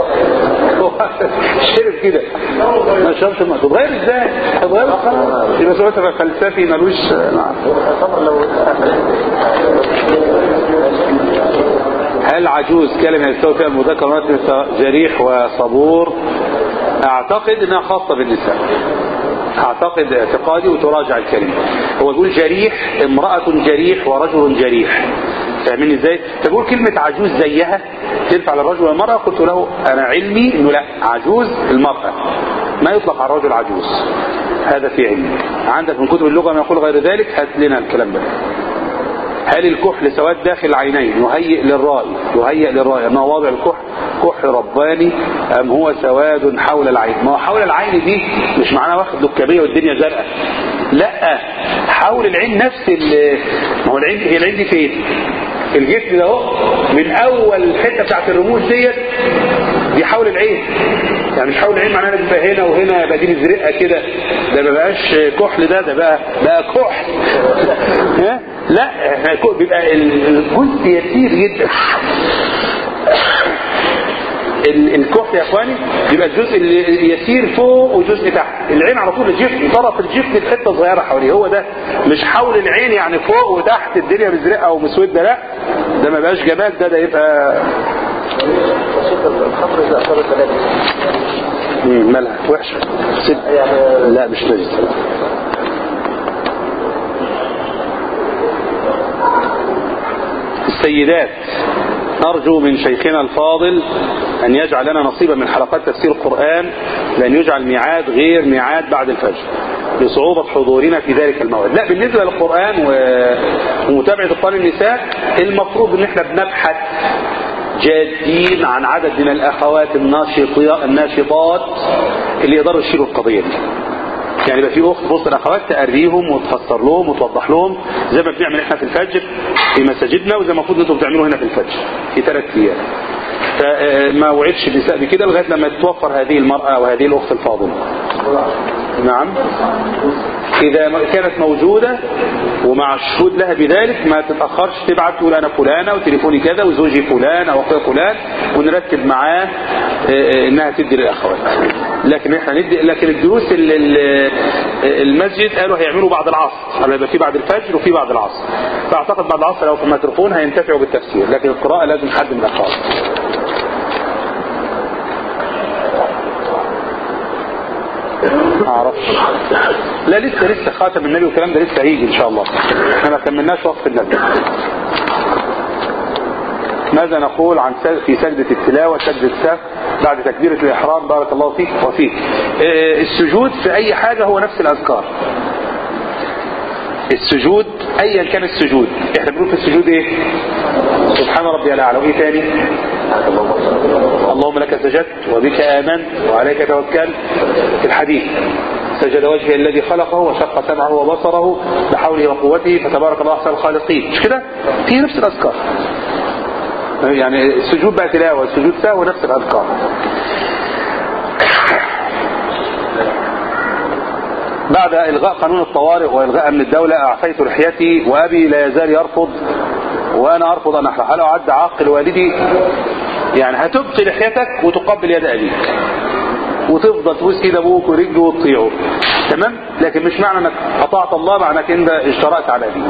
[SPEAKER 1] شرب كده ما شربش ما تتغير ازاي تتغير خلاص يبقى سؤال فلسفي ملوش هل عجوز كلمة يستوي فيها المذكر والمؤنث جريح وصبور اعتقد انها خاصة بالنساء اعتقد اعتقادي وتراجع الكلمة هو يقول جريح امرأة جريح ورجل جريح فاهمين ازاي فبقول كلمة عجوز زيها تنفع للرجل والمرأة قلت له انا علمي انه لا عجوز المرأة ما يطلق على الرجل عجوز هذا في علمي عندك من كتب اللغة ما يقول غير ذلك هات لنا الكلام ده هل الكحل سواد داخل العينين يهيئ للرأي يهيئ للرأي ما واضع الكحل كحل رباني أم هو سواد حول العين ما هو حول العين دي مش معناه واخد لكبية والدنيا زرقاء لا حول العين نفس ما هو العين هي العين دي فين في الجسم ده اهو من اول الحته بتاعت الرموش ديت دي حول العين يعني مش حول العين معناها بيبقى هنا وهنا يبقى دي مزرقه كده ده ما بقاش كحل ده ده بقى بقى كحل ها لا احنا بيبقى الجزء يسير جدا الكحل يا اخواني يبقى الجزء اللي يسير فوق وجزء تحت العين على طول الجفن طرف الجفن الحته صغيره حواليه هو ده مش حول العين يعني فوق وتحت الدنيا مزرقه ومسوده لا ده ما بقاش جمال ده ده يبقى
[SPEAKER 2] الخمر اذا اثرت
[SPEAKER 1] مالها وحشه لا مش نجس السيدات نرجو من شيخنا الفاضل أن يجعل لنا نصيبا من حلقات تفسير القرآن لأن يجعل ميعاد غير ميعاد بعد الفجر لصعوبة حضورنا في ذلك الموعد لا بالنسبة للقرآن ومتابعة القرآن النساء المفروض ان احنا بنبحث جادين عن عدد من الأخوات الناشطات اللي يقدروا يشيلوا القضية دي يعني يبقى في اخت وسط الاخوات تقريهم وتفسر لهم وتوضح لهم زي ما بنعمل احنا في الفجر في مساجدنا وزي ما المفروض انتم بتعملوا هنا في الفجر في ثلاث ايام فما وعدش النساء بكده لغايه لما تتوفر هذه المراه وهذه الاخت الفاضله نعم إذا كانت موجودة ومع الشهود لها بذلك ما تتأخرش تبعت تقول أنا فلانة وتليفوني كذا وزوجي فلان أو أخويا فلان ونرتب معاه إنها تدي للأخوات لكن إحنا ندي لكن الدروس المسجد قالوا هيعملوا بعد العصر هيبقى في بعد الفجر وفي بعد العصر فأعتقد بعد العصر لو في الميكروفون هينتفعوا بالتفسير لكن القراءة لازم حد من الأخوات ما اعرفش لا لسه لسه خاتم النبي والكلام ده لسه هيجي ان شاء الله احنا ما كملناش وقت النبي ماذا نقول عن في سجدة التلاوة سجدة السهو بعد تكبيرة الإحرام بارك الله فيك وفيك اه السجود في أي حاجة هو نفس الأذكار السجود أيا كان السجود احنا بنقول في السجود ايه سبحان ربي الأعلى وايه تاني اللهم لك سجدت وبك آمنت وعليك توكلت في الحديث سجد وجهه الذي خلقه وشق سمعه وبصره بحوله وقوته فتبارك الله احسن الخالقين مش كده هي نفس الاذكار يعني السجود بقى تلاوه السجود سهو نفس الاذكار بعد إلغاء قانون الطوارئ وإلغاء من الدولة أعفيت لحيتي وأبي لا يزال يرفض وأنا أرفض أن أحلق لو عد عاقل والدي يعني هتبقي لحيتك وتقبل يد أبيك وتفضل تبوس ايد ابوك ورجله وتطيعه تمام لكن مش معنى انك اطعت الله معنى انك انت اشترأت على ابيك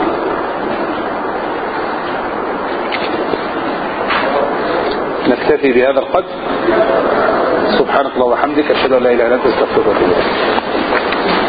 [SPEAKER 1] نكتفي بهذا القدر سبحانك اللهم وبحمدك اشهد ان لا اله الا انت استغفرك واتوب اليك